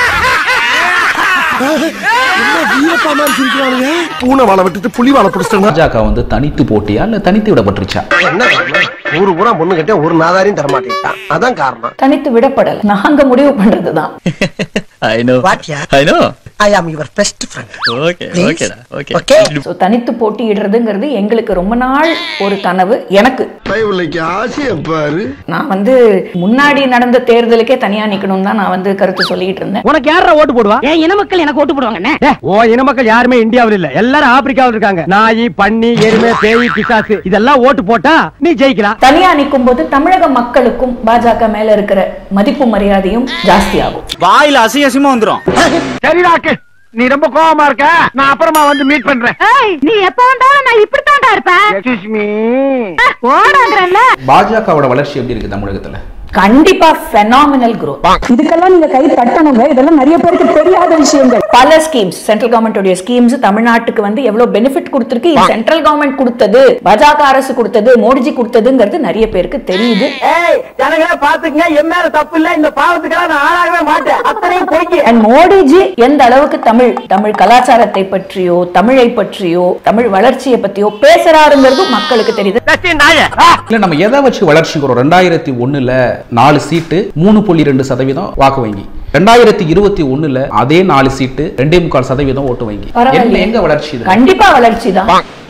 பூனை வாழை விட்டுட்டு புலி வாழை பிடிச்சிட்டா பாஜக வந்து தனித்து போட்டியா இல்ல தனித்து விடப்பட்டுருச்சா என்ன காரணம்? ஊரு பூரா பொண்ணு கிட்ட ஒரு நாதாரியும் தர மாட்டேங்கிறான் அதான் காரணம் தனித்து விடப்படல நாங்க முடிவு பண்றதுதான் I know வாட்யா I know I am your best friend okay ஓகேடா ஓகே ஓகே So, தனித்து போட்டியிடுறதுங்கிறது எங்களுக்கு ரொம்ப நாள் ஒரு கனவு எனக்கு பயவுலைக்கு ஆசைய பாரு நான் வந்து முன்னாடி நடந்த தேர்தலுக்கே தனியா நிக்கணும் தான் நான் வந்து கருத்து சொல்லிட்டு இருந்தேன் உனக்கு யாரா ஓட்டு போடுவா ஏன் இன மக்கள் எனக்கு ஓட்டு போடுவாங்க ஓ இன மக்கள் யாருமே இந்தியாவில் இல்ல எல்லாரும் ஆப்பிரிக்காவில் இருக்காங்க நாய் பன்னி எருமை பேய் பிசாசு இதெல்லாம் ஓட்டு போட்டா நீ ஜெயிக்கலாம் தனியா நிக்கும் போது தமிழக மக்களுக்கும் பாஜக மேல இருக்கிற மதிப்பு மரியாதையும் ஜாஸ்தியாகும் வாயில அசிங்க அசிங்கமா வந்துரும் சரிடாக்கு நீ ரொம்ப கோவமா இருக்க நான் அப்புறமா வந்து மீட் பண்றேன் நீ எப்ப வந்தாலும் நான் இப்படித்தான்டா இருப்பேன் எக்ஸ்கியூஸ் மீ ஓடாங்கறல்ல பாஜகவோட வளர்ச்சி எப்படி இருக்கு தமிழகத்துல கண்டிப்பா phenomenal growth இதுக்கெல்லாம் நீங்க கை தட்டணுங்க இதெல்லாம் நிறைய பேருக்கு தெரியாத விஷயங்கள் பல ஸ்கீம்ஸ் சென்ட்ரல் கவர்மெண்டோட ஸ்கீம்ஸ் தமிழ்நாட்டுக்கு வந்து எவ்வளவு பெனிஃபிட் கொடுத்திருக்கு சென்ட்ரல் கவர்மெண்ட் கொடுத்தது பாஜக அரசு கொடுத்தது மோடிஜி கொடுத்ததுங்கிறது நிறைய பேருக்கு தெரியுது ஏய் ஜனங்களே பாத்துக்கங்க என் மேல தப்பு இல்ல இந்த பாவத்துக்கெல்லாம் நான் ஆளாகவே மாட்டேன் அத்தனையும் பொய்க்கு அண்ட் மோடிஜி எந்த அளவுக்கு தமிழ் தமிழ் கலாச்சாரத்தை பற்றியோ தமிழை பற்றியோ தமிழ் வளர்ச்சியை பற்றியோ பேசுறாருங்கிறது மக்களுக்கு தெரியுது இல்ல நம்ம எதை வச்சு வளர்ச்சிக்கிறோம் ரெண்டாயிரத்தி ஒண்ணுல நாலு சீட்டு மூணு புள்ளி ரெண்டு சதவீதம் வாக்கு வங்கி ரெண்டாயிரத்தி இருபத்தி ஒண்ணுல அதே நாலு சீட்டு ரெண்டே முக்கால் சதவீதம் ஓட்டு வங்கி என்ன பரவாயில்லையே. எங்க வளர்ச்சி இது கண்டிப்பா வளர்ச்சி தான்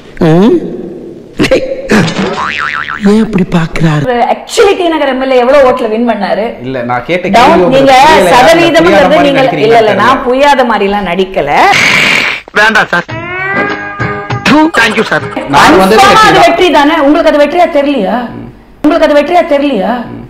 ஏன் இப்படி பாக்குறாரு ஆக்சுவலி டி நகர் எம்எல்ஏ எவ்வளவு ஓட்ல வின் பண்ணாரு இல்ல நான் கேட்ட Down, கேள்வி உங்களுக்கு நீங்க புரியலையா? சதவீதம் புரியாத மாதிரி நீங்க நினைக்கிறீங்களா இல்ல இல்ல தெரியல. நான் புரியாத மாதிரி எல்லாம் நடிக்கல வேண்டாம் சார் தேங்க்யூ சார் நான் வந்து Confirm அது வெற்றி தான். வெற்றி தானே உங்களுக்கு அது வெற்றியா தெரியலையா உங்களுக்கு அது வெற்றியா தெரியலையா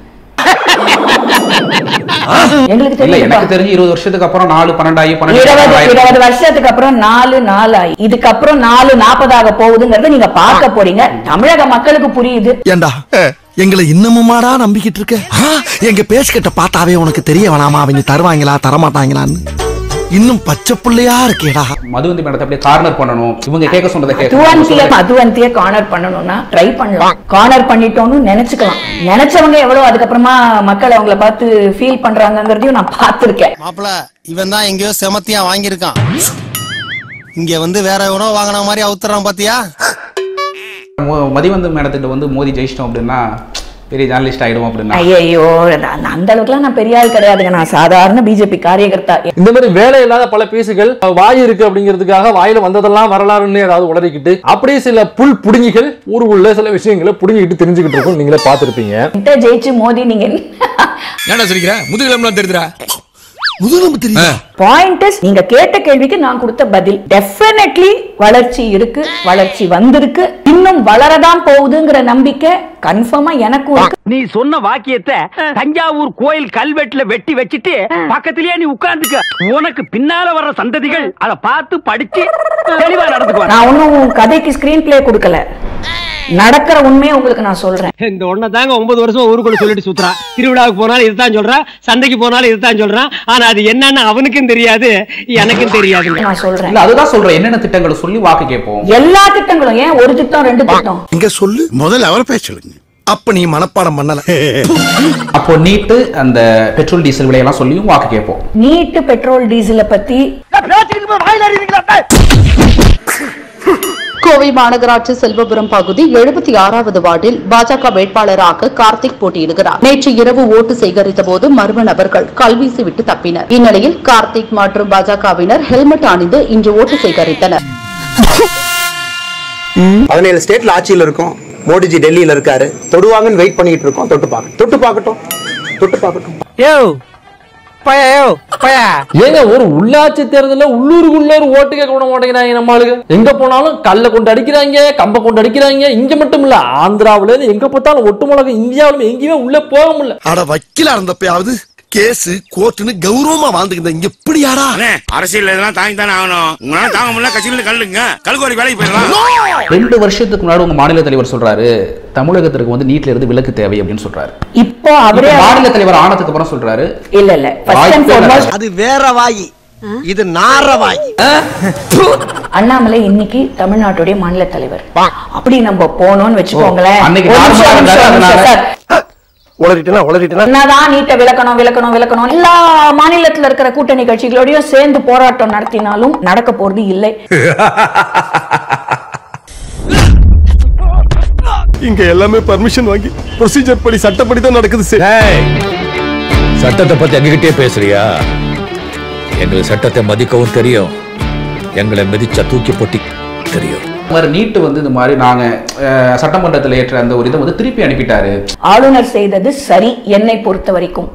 எங்களுக்கு இல்ல தெரியும் எனக்கு தெரிஞ்சு இருபது வருஷத்துக்கு அப்புறம் நாலு பன்னெண்டாயி பன்னெண்டு இருபது ஆயிரம். இருபது வருஷத்துக்கு அப்புறம் நாலு நாலாயி இதுக்கப்புறம் நாலு நாற்பதாக போகுதுங்கறத நீங்க பார்க்க போறீங்க தமிழக மக்களுக்கு புரியுது ஏண்டா எங்களை இன்னமுமாடா நம்பிக்கிட்டு இருக்க ஆ, எங்க பேசிக்கிட்ட பார்த்தாவே உனக்கு தெரிய வேணாமா அவங்க தருவாங்களா தரமாட்டாங்களான்னு இன்னும் பச்சை புள்ளையா இருக்கேடா மதுவந்தி மேடத்தை அப்படியே கார்னர் பண்ணணும் இவங்க கேட்க சொன்னதை மதுவந்திய கேட்க மதுவந்திய கார்னர் பண்ணணும்னா ட்ரை பண்ணலாம் கார்னர் பண்ணிட்டோம்னு நினைச்சுக்கலாம் நினைச்சவங்க எவ்வளவு அதுக்கப்புறமா மக்கள் அவங்கள பார்த்து ஃபீல் பண்றாங்கங்கறதையும் நான் பார்த்திருக்கேன் மாப்பிள இவன் தான் எங்கேயோ செமத்தியா வாங்கியிருக்கான் இங்க வந்து வேற எவனோ வாங்கின மாதிரி அவுத்துறான் பாத்தியா மோ- மதிவந்து மேடத்திட்ட வந்து மோதி ஜெயிச்சிட்டோம் அப்படின்னா பெரிய ஜேர்னலிஸ்ட் ஆயிடும் அப்படின்னா ஐயோ அந்த அளவுக்குலாம் நான் பெரிய ஆள் கிடையாதுங்க நான் சாதாரண பிஜேபி காரியகர்த்தா இந்த மாதிரி வேலை இல்லாத பல பேசுகள் வாய் இருக்கு அப்படிங்கிறதுக்காக வாயில வந்ததெல்லாம் வரலாறுன்னு ஏதாவது உளறிக்கிட்டு அப்படியே சில புல் புடுங்கிகள் ஊருக்குள்ள சில விஷயங்களை புடுங்கிக்கிட்டு தெரிஞ்சுக்கிட்டு இருக்கும் நீங்களே பார்த்திருப்பீங்க என்கிட்ட ஜெயிச்சு மோதி நீங்க ஏன்டா சிரிக்கிற முதுகிலம்லாம் தெரியுதுடா முதுகெலும்பு தெரியும் பாயிண்ட் நீங்க கேட்ட கேள்விக்கு நான் கொடுத்த பதில் டெஃபினெட்லி வளர்ச்சி இருக்கு வளர்ச்சி வந்திருக்கு இன்னும் வளரதான் போகுதுங்கிற நம்பிக்கை கன்ஃபார்மா எனக்கும் இருக்கு நீ சொன்ன வாக்கியத்தை தஞ்சாவூர் கோயில் கல்வெட்டுல வெட்டி வச்சிட்டு பக்கத்திலேயே நீ உட்கார்ந்துக்க உனக்கு பின்னால வர்ற சந்ததிகள் அத பார்த்து படிச்சு தெளிவா நடந்துக்குவாங்க நான் ஒன்னும் கதைக்கு ஸ்கிரீன் பிளே கொடுக்கல நடக்கிற உண்மையை உங்களுக்கு நான் சொல்றேன் இந்த ஒன்ன தாங்க ஒன்பது வருஷம் ஊருக்குள்ள சொல்லிட்டு சுத்துறான் திருவிழாவுக்கு போனாலும் இதுதான் சொல்றான் சந்தைக்கு போனாலும் இதுதான் சொல்றான் ஆனா அது என்னன்னு அவனுக்கும் தெரியாது எனக்கும் தெரியாது நான் சொல்றேன் இல்ல அதுதான் சொல்றேன் என்னென்ன திட்டங்களை சொல்லி வாக்கு கேட்போம் எல்லா திட்டங்களும் ஏன் ஒரு திட்டம் ரெண்டு திட்டம் இங்க சொல்லு முதல்ல அவரை பேச சொல்லுங்க அப்ப நீ மனப்பாடம் பண்ணல அப்போ நீட்டு அந்த பெட்ரோல் டீசல் விலையெல்லாம் சொல்லியும் வாக்கு கேட்போம் நீட்டு பெட்ரோல் டீசலை பத்தி கோவை மாநகராட்சி செல்வபுரம் பகுதி எழுபத்தி ஆறாவது வார்டில் பாஜக வேட்பாளராக கார்த்திக் போட்டியிடுகிறார் நேற்று இரவு ஓட்டு சேகரித்த போது மர்ம நபர்கள் கல்வீசி விட்டு தப்பினர் இந்நிலையில் கார்த்திக் மற்றும் பாஜகவினர் ஹெல்மெட் அணிந்து இன்று ஓட்டு சேகரித்தனர் பதினேழு ஸ்டேட்ல ஆட்சியில் இருக்கும் மோடிஜி டெல்லியில இருக்காரு தொடுவாங்கன்னு வெயிட் பண்ணிட்டு இருக்கோம் தொட்டு பார்க்க தொட்டு பார்க்கட்டும் தொட்டு பார்க்கட்டும் யோ பயா யோ பயா ஏங்க ஒரு உள்ளாட்சி தேர்தலில் உள்ளூருக்குள்ள ஒரு ஓட்டு கேட்க விட மாட்டேங்கிறாங்க நம்ம ஆளுங்க எங்க போனாலும் கல்ல கொண்டு அடிக்கிறாங்க கம்ப கொண்டு அடிக்கிறாங்க இங்க மட்டும் இல்ல ஆந்திராவுல இருந்து எங்க பார்த்தாலும் ஒட்டு மிளகு இந்தியாவிலும் எங்கேயுமே உள்ள போக முடியல அட வக்கீலா இருந்தப்பயாவது கேஸ் கோர்ட்டுன்னு கௌரவமா வாழ்ந்துக்கிட்ட இங்க எப்படியாடா அரசியல் இதெல்லாம் தாங்கி தானே ஆகணும் உங்களால தாங்க முடியல கட்சியில கல்லுங்க கல்குவாரி வேலைக்கு போயிடலாம் ரெண்டு வருஷத்துக்கு முன்னாடி உங்க மாநில தலைவர் சொல்றாரு தமிழகத்திற்கு வந்து நீட்ல இருந்து விலக்கு தேவை அப்படின்னு சொல்றாரு இப்போ அவரே இப்ப மாநில தலைவர் ஆனதுக்கு அப்புறம் சொல்றாரு இல்ல இல்ல வாய்ப்பே இல்ல. அது வேற வாயி இது நார வாயி அண்ணாமலை இன்னைக்கு தமிழ்நாட்டுடைய மாநில தலைவர் அப்படி நம்ம போனோம்னு வச்சுக்கோங்களேன் அன்னைக்கு ஒரு நிமிஷம், நார்மலா ஒரு நிமிஷம், ஒரு இருந்தாரு, நிமிஷம், சார். உளறிட்டேனா உளறிட்டேனா என்னதான் நீட்டை விளக்கணும் விளக்கணும் விளக்கணும் எல்லா மாநிலத்துல இருக்கிற கூட்டணி கட்சிகளோடயும் சேர்ந்து போராட்டம் நடத்தினாலும் நடக்க போறது இல்லை இங்க எல்லாமே பர்மிஷன் வாங்கி ப்ரொசீஜர் படி சட்டப்படி தான் நடக்குது சார் சட்டத்தை பத்தி எங்ககிட்டயே பேசுறியா எங்களுக்கு சட்டத்தை மதிக்கவும் தெரியும் எங்களை மிதிச்சா தூக்கி போட்டி தெரியும் இந்த மாதிரி நீட்டு வந்து இந்த மாதிரி நாங்க அஹ், சட்டமன்றத்தில் ஏற்ற அந்த ஒரு இதை வந்து திருப்பி அனுப்பிட்டாரு ஆளுநர் செய்தது சரி என்னை பொறுத்த வரைக்கும்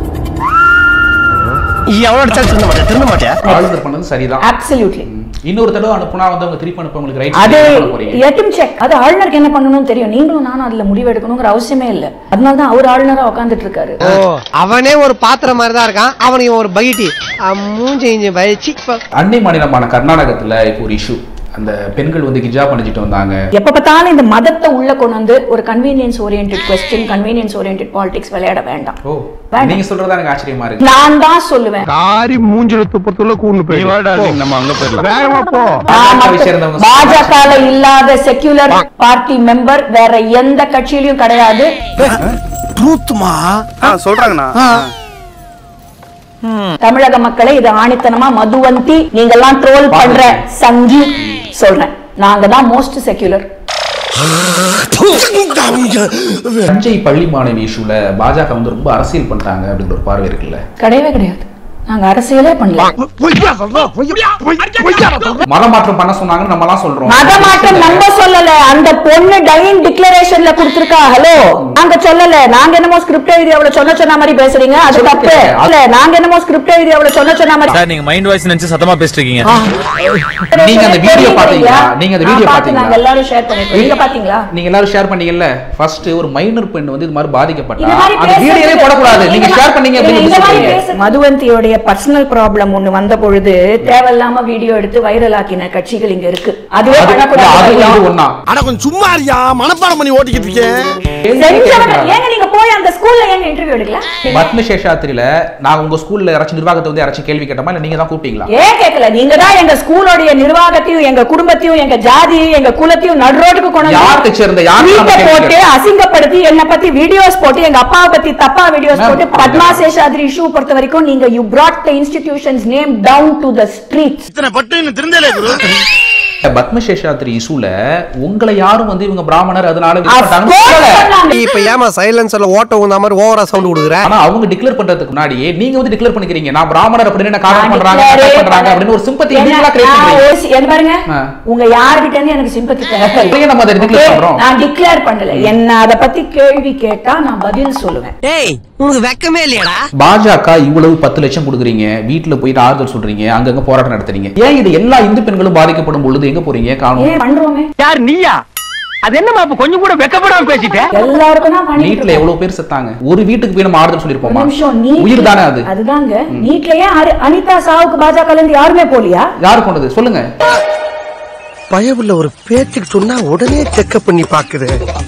எவ்வளவு அடிச்சாலும் திருந்த மாட்டேன் திருந்த மாட்டேன் ஆளுநர் பண்ணது சரிதான் அப்சல்யூட்லி இன்னொரு தடவை அனுப்புனா வந்து அவங்க திருப்பி அனுப்ப உங்களுக்கு அது ரைட் எட்டும் செக் அது ஆளுநருக்கு என்ன பண்ணணும்னு தெரியும் நீங்களும் நானும் அதுல முடிவு எடுக்கணுங்கிற அவசியமே இல்ல அதனால தான் அவர் ஆளுநரா உட்கார்ந்துட்டு இருக்காரு ஓ அவனே ஒரு பாத்திரம் மாதிரி தான் இருக்கான் அவனுக்கு ஒரு பைட்டி மூஞ்சி இஞ்சி பயிற்சி அண்டை மாநிலமான கர்நாடகத்துல இப்போ ஒரு இஷ்யூ அந்த பெண்கள் வந்து கிஜாப் அணிஞ்சிட்டு வந்தாங்க எப்ப பார்த்தாலும் இந்த மதத்தை உள்ள கொண்டு வந்து ஒரு convenience oriented question convenience oriented politics விளையாட வேண்டாம் ஓ நீங்க சொல்றதா எனக்கு ஆச்சரியமா இருக்கு நான் தான் சொல்லுவேன் காரி மூஞ்சில துப்பத்துள்ள கூண்டு போய் நம்ம அங்க போயிடலாம் வேகமா போ பாஜகவை சேர்ந்தவங்க பாஜக இல்லாத செக்யூலர் பார்ட்டி மெம்பர் வேற எந்த கட்சியிலயும் கிடையாது ட்ரூத்மா சொல்றாங்கண்ணா தமிழக மக்களை இது ஆணித்தனமா மதுவந்தி நீங்க எல்லாம் ட்ரோல் பண்ற சங்கி சொல்றேன் நாங்க தான் மோஸ்ட் செக்யூலர் தஞ்சை பள்ளி மாணவி இஷ்யூல பாஜக வந்து ரொம்ப அரசியல் பண்ணிட்டாங்க அப்படின்ற ஒரு பார்வை இருக்குல்ல கிடையவே கிடையாது நாங்க அரசியலே பண்ணல மத மாற்றம் பண்ண சொன்னாங்கன்னு நம்ம எல்லாம் சொல்றோம் மத மாற்றம் நம்ம சொல்லல அந்த பொண்ணு டைன் டிக்ளரேஷன்ல கொடுத்திருக்கா ஹலோ நாங்க சொல்லல நாங்க என்னமோ ஸ்கிரிப்ட் எழுதி அவளை சொன்ன சொன்ன மாதிரி பேசுறீங்க அது தப்பு இல்ல நாங்க என்னமோ ஸ்கிரிப்ட் எழுதி அவளை சொன்ன சொன்ன மாதிரி சார் நீங்க மைண்ட் வாய்ஸ் நினைச்சு சத்தமா பேசிட்டு இருக்கீங்க நீங்க அந்த வீடியோ பாத்தீங்களா நீங்க அந்த வீடியோ நான் பார்த்து பாத்தீங்களா நாங்க எல்லாரும் ஷேர் பண்ணிருக்கோம் நீங்க பாத்தீங்களா நீங்க எல்லாரும் ஷேர் பண்ணீங்கல்ல ஃபர்ஸ்ட் ஒரு மைனர் பெண் வந்து இது மாதிரி பாதிக்கப்பட்டா இந்த மாதிரி அந்த வீடியோவே பேசுறது- போடக்கூடாது நீங்க இந்த ஷேர் பண்ணீங்க மாதிரி- இந்த மாதிரி அப்படின்னு பேச- மதுவந்தியோடைய பர்சனல் ப்ராப்ளம் ஒண்ணு வந்த பொழுது தேவையில்லாம வீடியோ எடுத்து வைரல் ஆக்கின கட்சிகள் இங்க இருக்கு அதுவே பண்ணக்கூடாது அட கொஞ்சம் சும்மா இருக்கியா மனப்பாடம் பண்ணி ஓட்டிக்கிட்டு இருக்கேன் செஞ்சவங்க ஏங்க நீங்க போய் அந்த ஸ்கூல்ல ஏங்க இன்டர்வியூ எடுக்கல பத்ம சேஷாத்திரியில நான் உங்க ஸ்கூல்ல யாராச்சும் நிர்வாகத்தை வந்து யாராச்சும் கேள்வி கேட்டோமா இல்ல நீங்க தான் கூப்பிட்டீங்களா ஏன் கேட்கல நீங்க தான் எங்க ஸ்கூலோடைய நிர்வாகத்தையும் எங்க குடும்பத்தையும் எங்க ஜாதியையும் எங்க குலத்தையும் நடுரோட்டுக்கு கொண்டு வந்து யார்கிட்ட சேர்ந்த? யார்கிட்ட நம்ம வீட்டை கேள்வி போட்டு கேட்கணும்? அசிங்கப்படுத்தி என்ன பத்தி வீடியோஸ் போட்டு எங்க அப்பாவை பத்தி தப்பா வீடியோஸ் போட்டு பத்மா சேஷாத்ரி இஷ்யூ பொறுத்த வரைக்கும் நீங்க you brought the institution's name down to the streets இத்தனை பட்டு இன்னும் திருந்தலே குரு பத்ம சேஷாத்ரி இஷ்யூல உங்களை யாரும் வந்து இவங்க பிராமணர் அதனால இது Of பண்ணாங்கன்னு course சொல்லல. சொன்னாங்க. இப்ப ஏமா சைலன்சர்ல ஓட்ட உந்த மாதிரி ஓவரா சவுண்ட் கொடுக்குற ஆனா அவங்க டிக்ளேர் பண்றதுக்கு முன்னாடியே நீங்க வந்து டிக்ளேர் பண்ணிக்கிறீங்க நான் பிராமணர் அப்படின்னு என்ன காரணம் நான் பண்றாங்க declare attack பண்றாங்க பண்ண- அப்படின்னு ஒரு சிம்பத்தி என்ன, நீங்களா கிரியேட் நான் பண்றீங்க யோசி- என்ன பாருங்க ஆ. உங்க யார்கிட்ட இருந்து எனக்கு சிம்பத்தி ஏன் நம்ம அதை declare பண்றோம்? நான் டிக்ளேர் பண்ணல என்ன அத பத்தி கேள்வி கேட்டா நான் பதில் சொல்லுவேன் டேய் உனக்கு வெக்கமே இல்லையாடா பாஜக இவ்வளவு பத்து லட்சம் கொடுக்குறீங்க வீட்டுல போயிட்டு ஆறுதல் சொல்றீங்க அங்கங்க போராட்டம் நடத்துறீங்க ஏன் இது எல்லா இந்து பெண்களும் பாதிக்கப்படும் பொழுது எங்க போறீங்க காணும் ஏன் பண்றோமே யார் நீயா அது என்னமா இப்ப கொஞ்சம் கூட வெக்கப்படாம பேசிட்ட எல்லாருக்கும் தான் பண்ணிட்டு வீட்டுல எவ்வளவு பேர் செத்தாங்க ஒரு வீட்டுக்கு போய் நம்ம ஆறுதல் ஒரு சொல்லிருப்போமா நிமிஷம் நீ உயிர் தானே அது அதுதாங்க நீட்லயே அரு- அனிதா சாவுக்கு பாஜக இருந்து யாருமே போலியா யாரு கொண்டது சொல்லுங்க பயவுள்ள ஒரு பேச்சுக்கு சொன்னா உடனே செக்அப் பண்ணி பாக்குது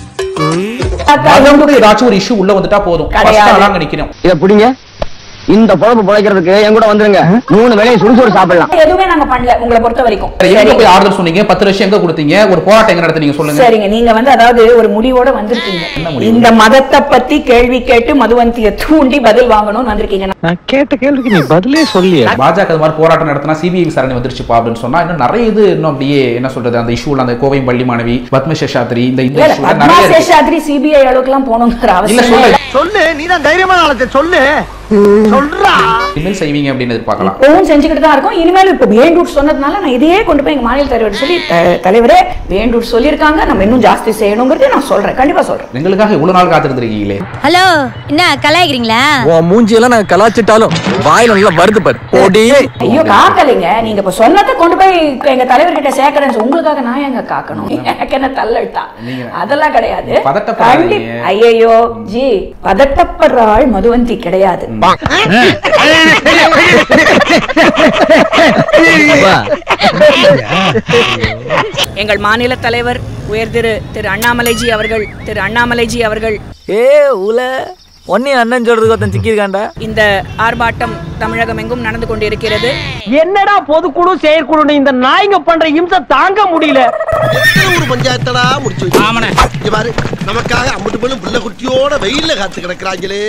மதம் கூட ஏதாச்சும் ஒரு இஷ்யூ உள்ள வந்துட்டா போதும் கிடையாது. First ஆளா அங்க நிக்கணும் இத புடிங்க இந்த பொழப்பு பிழைக்கிறதுக்கு என் கூட வந்துருங்க மூணு வேலையும் சுறுசுறு சாப்பிடலாம் எதுவுமே நாங்க பண்ணல உங்களை பொறுத்த வரைக்கும் எங்க சரிங்க. போய் ஆறுதல் சொன்னீங்க பத்து லட்சம் எங்க கொடுத்தீங்க ஒரு போராட்டம் எங்க நடத்துனீங்க சொல்லுங்க சரிங்க நீங்க வந்து அதாவது ஒரு முடிவோட வந்திருக்கீங்க இந்த மதத்தை பத்தி கேள்வி கேட்டு மதுவந்திய தூண்டி பதில் வாங்கணும்னு வந்திருக்கீங்க நான் கேட்ட கேள்விக்கு நீ பதிலே சொல்லியே பாஜக அது மாதிரி போராட்டம் நடத்தினா சிபிஐ விசாரணை வந்துருச்சுப்பா அப்படின்னு சொன்னா இன்னும் நிறைய இது இன்னும் அப்படியே என்ன சொல்றது அந்த இஷ்யூல அந்த கோவை பள்ளி மாணவி பத்ம சேஷாத்ரி இந்த இந்த இல்ல, issue ல பத்மா நிறைய இருக்கு. சேஷாத்ரி சிபிஐ அளவுக்கு எல்லாம் போகணுங்கிற இல்ல அவசியம் சொல்லு இல்லை. சொல்லு நீ தான் தைரியமான ஆளத்தை சொல்லு சொல்றா இனிமேல் செய்வீங்க அப்படின்னு எதிர்பார்க்கலாம் இப்பவும் செஞ்சுக்கிட்டு தான் இருக்கும் இனிமேல் இப்ப வேண்டூர் சொன்னதுனால நான் இதையே கொண்டு போய் எங்க மாநில தலைவர் சொல்லி த- தலைவரே வேண்டூர் சொல்லியிருக்காங்க நம்ம இன்னும் ஜாஸ்தி செய்யணுங்கிறதை நான் சொல்றேன் கண்டிப்பா சொல்றேன் எங்களுக்காக இவ்வளவு நாள் காத்திருந்திருக்கீங்களே ஹலோ என்ன கலாய்க்கிறீங்களா உன் மூஞ்சியெல்லாம் நான் கலாச்சிட்டாலும் வாயில நல்லா வருது பாரு போடி ஐயோ காக்கலைங்க நீங்க இப்ப சொன்னதை கொண்டு போய் எங்க தலைவர்கிட்ட சேர்க்கறேன் உங்களுக்காக நான் எங்க காக்கணும் எனக்கு என்ன தள்ளட்டா அதெல்லாம் கிடையாது பதட்டப்படாதீங்க. கண்டி- ஐயையோ ஜி பதட்டப்படுற ஆள் மதுவந்தி கிடையாது எங்கள் மாநில தலைவர் உயர் திரு திரு அண்ணாமலைஜி அவர்கள் திரு அண்ணாமலைஜி அவர்கள் ஏ உல ஒன்னே அண்ணன் சொல்றதுக்கு ஒருத்தன் சிக்கியிருக்காண்டா இந்த ஆர்ப்பாட்டம் தமிழகம் எங்கும் நடந்து கொண்டிருக்கிறது என்னடா பொதுக்குழு செயற்குழு இந்த நாய்ங்க பண்ற இம்சை தாங்க முடியல ஒரு பஞ்சாயத்தடா முடிச்சு வச்சு இங்க பாரு நமக்காக அம்பட்டு பெண்ணும் புள்ள குட்டியோட வெயில்ல காத்து கிடக்குறாங்களே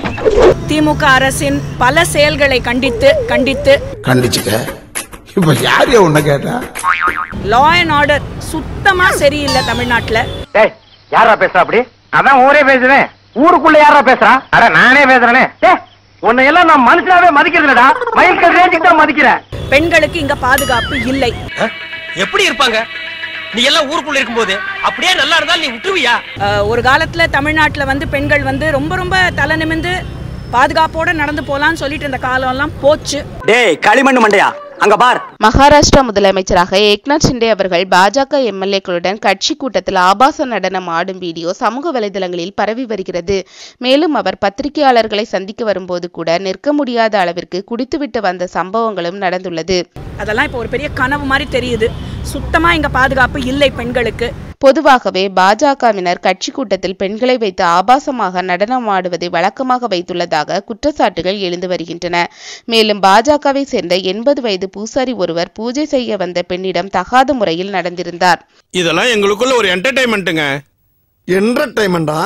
திமுக அரசின் பல செயல்களை கண்டித்து கண்டித்து கண்டிச்சுக்க இப்ப யாரு உன்ன கேட்டா லா அண்ட் ஆர்டர் சுத்தமா சரியில்லை தமிழ்நாட்டுல டேய் யாரா பேசுறா அப்படி அதான் ஊரே பேசுறேன் ஊருக்குள்ள யாரா பேசுறா அட நானே பேசுறேனே டேய் உன்னை எல்லாம் நான் மனுஷனாவே மதிக்கிறது இல்லடா மயில் கல் ரேஞ்சுக்கு தான் மதிக்கிறேன் பெண்களுக்கு இங்க பாதுகாப்பு இல்லை எப்படி இருப்பாங்க நீ எல்லாம் ஊருக்குள்ள இருக்கும்போது அப்படியே நல்லா இருந்தாலும் நீ விட்டுருவியா அஹ், ஒரு காலத்துல தமிழ்நாட்டுல வந்து பெண்கள் வந்து ரொம்ப ரொம்ப தலை நிமிந்து பாதுகாப்போட நடந்து போலாம்னு சொல்லிட்டு இருந்த காலம் எல்லாம் போச்சு டேய் களிமண் மண்டையா அங்க பார் மகாராஷ்டிரா முதலமைச்சராக ஏக்நாத் ஷிண்டே அவர்கள் பாஜக எம்எல்ஏக்களுடன் கட்சி கூட்டத்தில் ஆபாச நடனம் ஆடும் வீடியோ சமூக வலைதளங்களில் பரவி வருகிறது மேலும் அவர் பத்திரிகையாளர்களை சந்திக்க வரும்போது கூட நிற்க முடியாத அளவிற்கு குடித்துவிட்டு வந்த சம்பவங்களும் நடந்துள்ளது அதெல்லாம் இப்போ ஒரு பெரிய கனவு மாதிரி தெரியுது சுத்தமா இங்க பாதுகாப்பு இல்லை பெண்களுக்கு பொதுவாகவே பாஜகவினர் கட்சி கூட்டத்தில் பெண்களை வைத்து ஆபாசமாக நடனம் ஆடுவதை வழக்கமாக வைத்துள்ளதாக குற்றச்சாட்டுகள் எழுந்து வருகின்றன மேலும் பாஜகவை சேர்ந்த எண்பது வயது பூசாரி ஒருவர் பூஜை செய்ய வந்த பெண்ணிடம் தகாத முறையில் நடந்திருந்தார் இதெல்லாம் எங்களுக்குள்ள ஒரு என்டர்டைன்மெண்ட்டுங்க என்டர்டைன்மெண்டா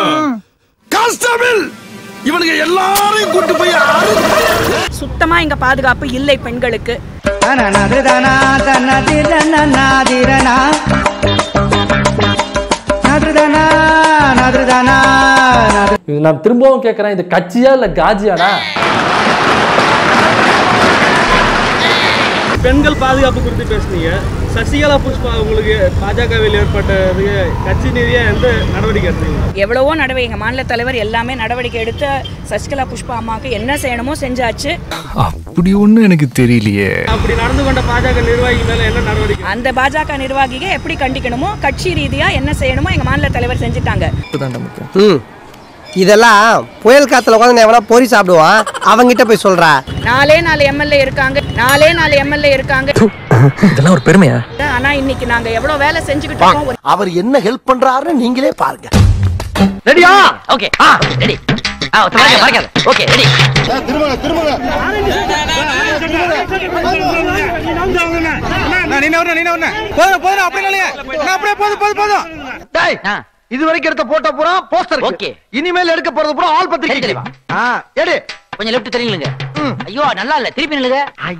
கான்ஸ்டபிள் இவனுக்கு எல்லாரையும் கூட்டு போய் சுத்தமா இங்க பாதுகாப்பு இல்லை பெண்களுக்கு இது நான் திரும்பவும் கேட்கறேன் இது கட்சியா இல்ல காஜியாடா பெண்கள் பாதுகாப்பு குறித்து பேசுனீங்க சசிகலா புஷ்பா உங்களுக்கு பாஜகவில் ஏற்பட்டது கட்சி ரீதியா எந்த நடவடிக்கை எடுத்தீங்க எவ்வளவோ நடவடிக்கை எங்கள் மாநில தலைவர் எல்லாமே நடவடிக்கை எடுத்து சசிகலா புஷ்பா அம்மாவுக்கு என்ன செய்யணுமோ செஞ்சாச்சு அப்படி ஒன்றும் எனக்கு தெரியலையே அப்படி நடந்து கொண்ட பாஜக நிர்வாகி மேல என்ன நடவடிக்கை அந்த பாஜக நிர்வாகிக எப்படி கண்டிக்கணுமோ கட்சி ரீதியா என்ன செய்யணுமோ எங்க மாநில தலைவர் செஞ்சுட்டாங்க ம் இதெல்லாம் புயல் காத்துல உட்காந்து எவனா பொறி சாப்பிடுவான் அவங்கிட்ட போய் சொல்றா நாலே நாலு எம்எல்ஏ இருக்காங்க நாலே நாலு எம்எல்ஏ இருக்காங்க இதெல்லாம் ஒரு பெருமையா ஆனா இன்னைக்கு நாங்க எவ்வளவு வேலை செஞ்சுக்கிட்டு இருக்கோம் ஒரு- அவர் என்ன ஹெல்ப் பண்றாருன்னு நீங்களே பாருங்க ரெடியா ஓகே ஆ ரெடி ஆ மறக்காத மறக்காத ஓகே ரெடி திருமண திருமண டேய் இது வரைக்கும் எடுத்த போட்டோ பூரா போஸ்டர் ஓகே இனிமேல் எடுக்க போறது பூரா ஆள் பத்திரிக்கை ஆ எடு கொஞ்சம் லெஃப்ட் தெரியுங்க ஐயோ நல்லா இல்ல திருப்பி நில்லுங்க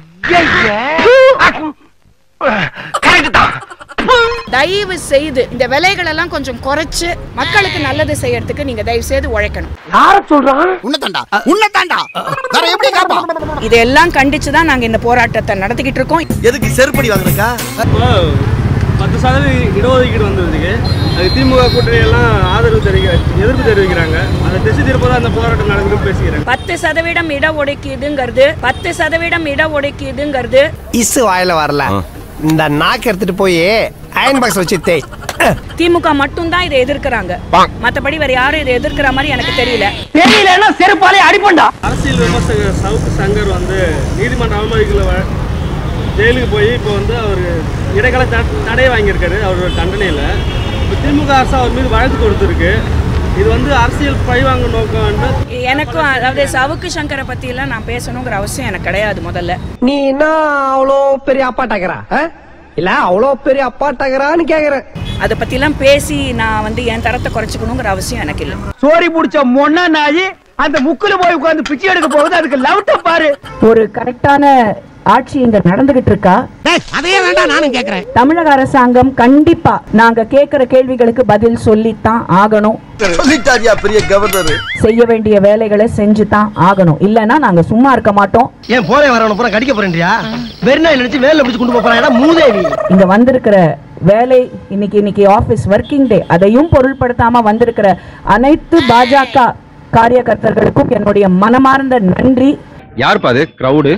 தயவு செய்து இந்த விலைகள் எல்லாம் கொஞ்சம் குறைச்சு மக்களுக்கு நல்லது செய்யறதுக்கு நீங்க தயவு செய்து உழைக்கணும் யார சொல்றான் உன்னதாண்டா உன்னதாண்டா வேற எப்படி காப்பா இதெல்லாம் கண்டிச்சு தான் நாங்க இந்த போராட்டத்தை நடத்திக்கிட்டு இருக்கோம் எதுக்கு செருப்படி வாங்குறக்கா பத்து சதவீதம் இடஒதுக்கீடு வந்ததுக்கு அது திமுக கூட்டணி எல்லாம் ஆதரவு தெரிவிக்க எதிர்ப்பு தெரிவிக்கிறாங்க அதை திசை திருப்பதான் அந்த போராட்டம் நடக்குதுன்னு பேசிக்கிறாங்க பத்து சதவீதம் இடஒதுக்கீடுங்கிறது பத்து சதவீதம் இடஒதுக்கீடுங்கிறது இசு வாயில வரல இந்த நாக்கு எடுத்துட்டு போய் அயன் பாக்ஸ் வச்சு தேய் திமுக மட்டும் தான் இதை எதிர்க்கிறாங்க மத்தபடி வேற யாரும் இதை எதிர்க்கிற மாதிரி எனக்கு தெரியல தெரியலன்னா செருப்பாலே அடிப்பண்டா அரசியல் விமர்சகர் சவுக்கு சங்கர் வந்து நீதிமன்ற அவமதிக்கல வ- ஜெயிலுக்கு போய் இப்போ வந்து அவர் இடைக்கால த- தடை வாங்கியிருக்காரு அவரோட தண்டனையில் இப்போ திமுக அரசு அவர் மீது வழக்கு கொடுத்துருக்கு இது வந்து அரசியல் பழிவாங்க நோக்கம் வந்து எனக்கும் அதாவது சவுக்கு சங்கரை பத்தி எல்லாம் நான் பேசணுங்கிற அவசியம் எனக்கு கிடையாது முதல்ல நீ என்ன அவ்வளோ பெரிய அப்பாட்டாக்கிறா இல்ல அவ்வளோ பெரிய அப்பாட்டாக்கிறான்னு கேக்குறேன் அதை பத்தி எல்லாம் பேசி நான் வந்து என் தரத்தை குறைச்சிக்கணுங்கிற அவசியம் எனக்கு இல்லை சோரி புடிச்ச மொன்னா நாயி அந்த முக்குல போய் உட்கார்ந்து பிச்சை எடுக்க போகுது அதுக்கு லவுட்ட பாரு ஒரு கரெக்டான ஆட்சி இங்க நடந்துகிட்டு இருக்கா அதையே வேண்டாம் நானும் கேக்குறேன் தமிழக அரசாங்கம் கண்டிப்பா நாங்க கேக்குற கேள்விகளுக்கு பதில் சொல்லித்தான் ஆகணும் சொல்லிட்டாரியா பெரிய கவர்னர் செய்ய வேண்டிய வேலைகளை செஞ்சு தான் ஆகணும் இல்லைன்னா நாங்க சும்மா இருக்க மாட்டோம் ஏன் போறேன் வரவன பூரா கடிக்க போறேன்டியா வெறுநாய் நினைச்சு வேலை பிடிச்சு கொண்டு போறாடா மூதேவி இங்க வந்திருக்கிற வேலை இன்னைக்கு இன்னைக்கு ஆபீஸ் ஒர்க்கிங் டே அதையும் பொருள்படுத்தாம வந்திருக்கிற அனைத்து பாஜக காரியகர்த்தர்களுக்கும் என்னுடைய மனமார்ந்த நன்றி யாருப்பா அது கிரவுடு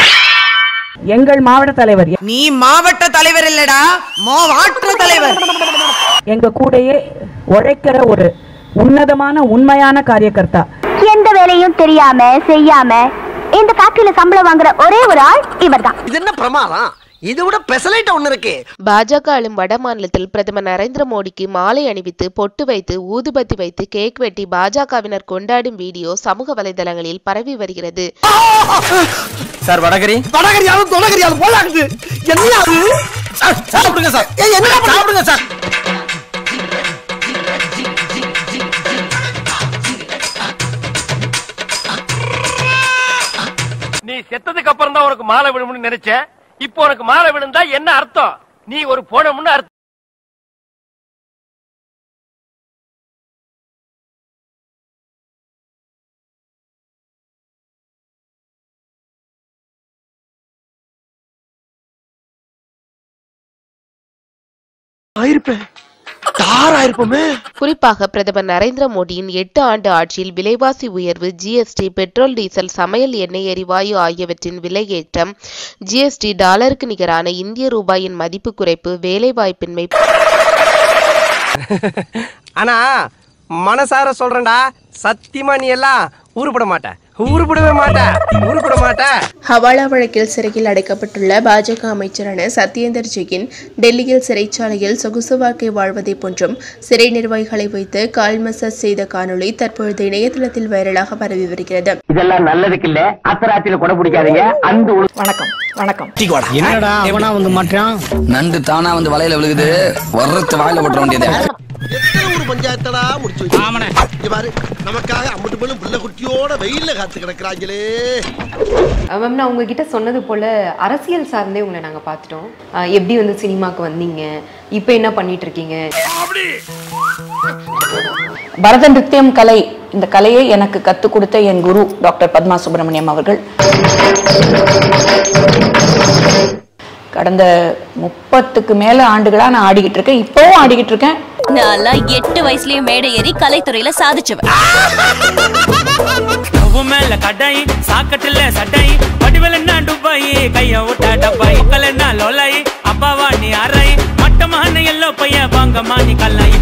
எங்கள் மாவட்ட தலைவர் நீ மாவட்ட தலைவர் இல்லடா மாவாற்று தலைவர் எங்க கூடயே உழைக்கிற ஒரு உன்னதமான உண்மையான காரியகர்த்தா எந்த வேலையும் தெரியாம செய்யாம இந்த ஃபேக்டரியில சம்பளம் வாங்குற ஒரே ஒரு ஆள் இவர்தான் இது என்ன பிரமாதம் இது விட பெசலைட்ட ஒண்ணு இருக்கு பாஜக ஆளும் வட மாநிலத்தில் பிரதமர் நரேந்திர மோடிக்கு மாலை அணிவித்து பொட்டு வைத்து ஊதுபத்தி வைத்து கேக் வெட்டி பாஜகவினர் கொண்டாடும் வீடியோ சமூக வலைதளங்களில் பரவி வருகிறது சார் வடகரி வடகரியாலும் தொடகரியாலும் போலாகுது என்ன அது சார், சாப்பிடுங்க சார் ஏய், என்ன சாப்பிடுங்க சார் நீ செத்ததுக்கு அப்புறம் தான் உனக்கு மாலை விழும்னு நினைச்சேன் இப்போ உனக்கு மாலை விழுந்தா என்ன அர்த்தம் நீ ஒரு போனமுன்னு அர்த்தம் ஆயிருப்பேன் தாராயிருப்போமே குறிப்பாக பிரதமர் நரேந்திர மோடியின் எட்டு ஆண்டு ஆட்சியில் விலைவாசி உயர்வு ஜிஎஸ்டி பெட்ரோல் டீசல் சமையல் எண்ணெய் எரிவாயு ஆகியவற்றின் விலையேற்றம் ஜிஎஸ்டி டாலருக்கு நிகரான இந்திய ரூபாயின் மதிப்பு குறைப்பு வேலைவாய்ப்பின்மை ஆனா மனசார சொல்றேன்டா சத்தியமா நீ எல்லாம் உருப்பட மாட்ட உருப்படவே மாட்ட உருப்பட மாட்ட ஹவாலா வழக்கில் சிறையில் அடைக்கப்பட்டுள்ள பாஜக அமைச்சரான சத்யேந்தர் ஜெயின் டெல்லியில் சிறைச்சாலையில் சொகுசு வாழ்க்கை வாழ்வதை போன்றும் சிறை நிர்வாகிகளை வைத்து கால் மசாஜ் செய்த காணொளி தற்பொழுது இணையதளத்தில் வைரலாக பரவி வருகிறது இதெல்லாம் நல்லதுக்கு இல்ல அத்தராத்திரில கொடை பிடிக்காதீங்க அந்த வணக்கம் வணக்கம் என்னடா அவனா வந்து மாட்டான் நண்டு தானா வந்து வலையில விழுகுது வர்றது வாயில போட்டுற வேண்டியது எத்தனை ஊர் பஞ்சாயத்தடா முடிச்சு வச்சு இங்க பாரு நமக்காக அம்மட்டு போலும் புள்ள குட்டியோட வெயில்ல காத்து கிடக்குறாங்களே மேம் நான் உங்ககிட்ட சொன்னது போல் அரசியல் சார்ந்தே உங்களை நாங்கள் பார்த்துட்டோம் அஹ் எப்படி வந்து சினிமாக்கு வந்தீங்க இப்போ என்ன பண்ணிட்டு இருக்கீங்க பரதநிருத்தியம் கலை இந்த கலையை எனக்கு கற்றுக் கொடுத்த என் குரு டாக்டர் பத்மா சுப்பிரமணியம் அவர்கள் கடந்த முப்பத்துக்கு மேல ஆண்டுகளா நான் ஆடிக்கிட்டு இருக்கேன் இப்பவும் ஆடிக்கிட்டு இருக்கேன் நான்லாம் எட்டு வயசுலயே மேடை ஏறி கலைத்துறையில சாதிச்சவன் உன் மேல கடை சாக்கட்டுல சட்டை வடிவல் என்ன டுபாய் கைய விட்டா டப்பாய் மக்கள் என்ன லோலாய் அப்பாவா நீ அரை மட்டமான எல்லோ பைய வாங்கம்மா நீ கல்லாய்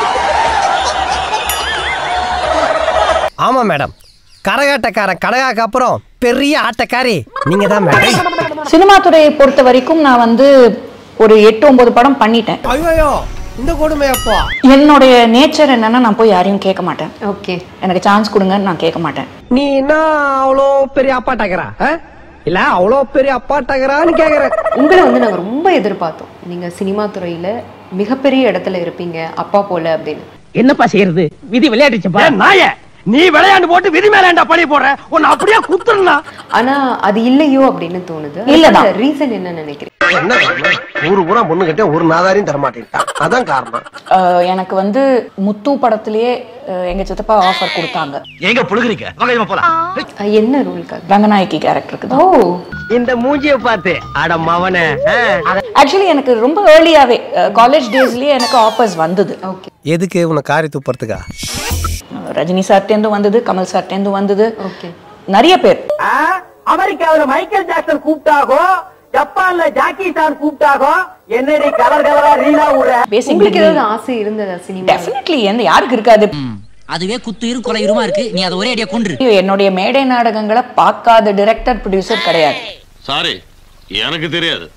ஆமா மேடம் கரகாட்டக்காரன் கடகாக்கு அப்புறம் பெரிய ஆட்டக்காரி நீங்க தான் மேடம் சினிமா துறையை பொறுத்த வரைக்கும் நான் வந்து ஒரு எட்டு ஒன்பது படம் பண்ணிட்டேன் ஐயோ இந்த கொடுமை அப்பா என்னுடைய நேச்சர் என்னன்னா நான் போய் யாரையும் கேட்க மாட்டேன் ஓகே எனக்கு சான்ஸ் கொடுங்கன்னு நான் கேட்க மாட்டேன் நீ என்ன அவ்வளோ பெரிய அப்பாட்டக்கரா இல்ல அவ்வளோ பெரிய அப்பாட்டக்கரான்னு கேக்குற உங்களை வந்து நாங்க ரொம்ப எதிர்பார்த்தோம் நீங்க சினிமா துறையில மிகப்பெரிய இடத்துல இருப்பீங்க அப்பா போல அப்படின்னு என்னப்பா செய்யறது விதி விளையாடுச்சுப்பா நாய நீ விளையாண்டு போட்டு விதி மேலாண்டா பழி போடுற உன்னை அப்படியே குத்துறா ஆனா அது இல்லையோ அப்படின்னு தோணுது இல்லதான். ரீசன் என்ன நினைக்கிறீங்க என்ன காரணம்? ஊரு பூரா பொண்ணு கிட்ட ஒரு நாதாரியும் தரமாட்டேன்ட்டான் அதான் காரணம் அஹ், எனக்கு வந்து முத்து படத்திலேயே அஹ், எங்க சித்தப்பா ஆஃபர் கொடுத்தாங்க எங்க புழுகுறீங்க வாங்க போலாம் என்ன ரூல்காக ரங்கநாயகி கேரக்டருக்கு ஓ இந்த மூஞ்சிய பார்த்து அட மவனே ஆக்சுவலி எனக்கு ரொம்ப ஏர்லியாவே காலேஜ் டேஸ்லயே எனக்கு ஆஃபர்ஸ் வந்தது ஓகே எதுக்கு உன்னை காரி துப்புறதுக்கா ரஜினி சார்ட்டேந்து வந்தது கமல் சார்ட்டேந்து வந்தது ஓகே நிறைய பேர் அமெரிக்காவுல மைக்கேல் ஜாக்சன் கூப்பிட்டாகோ ஜப்பான்ல ஜாக்கி சான் கூப்பிட்டாகோ என்னடி கலர் கலரா ரீலா விடுற உங்களுக்கு ஏதாவது ஆசை இருந்ததா சினிமா டெஃபினெட்லி எந்த யாருக்கு இருக்காது அதுவே குத்து கொலை இருமா இருக்கு நீ அதை ஒரே அடியா கொன்று என்னுடைய மேடை நாடகங்களை பார்க்காத டைரக்டர் ப்ரொடியூசர் கிடையாது சாரி எனக்கு தெரியாது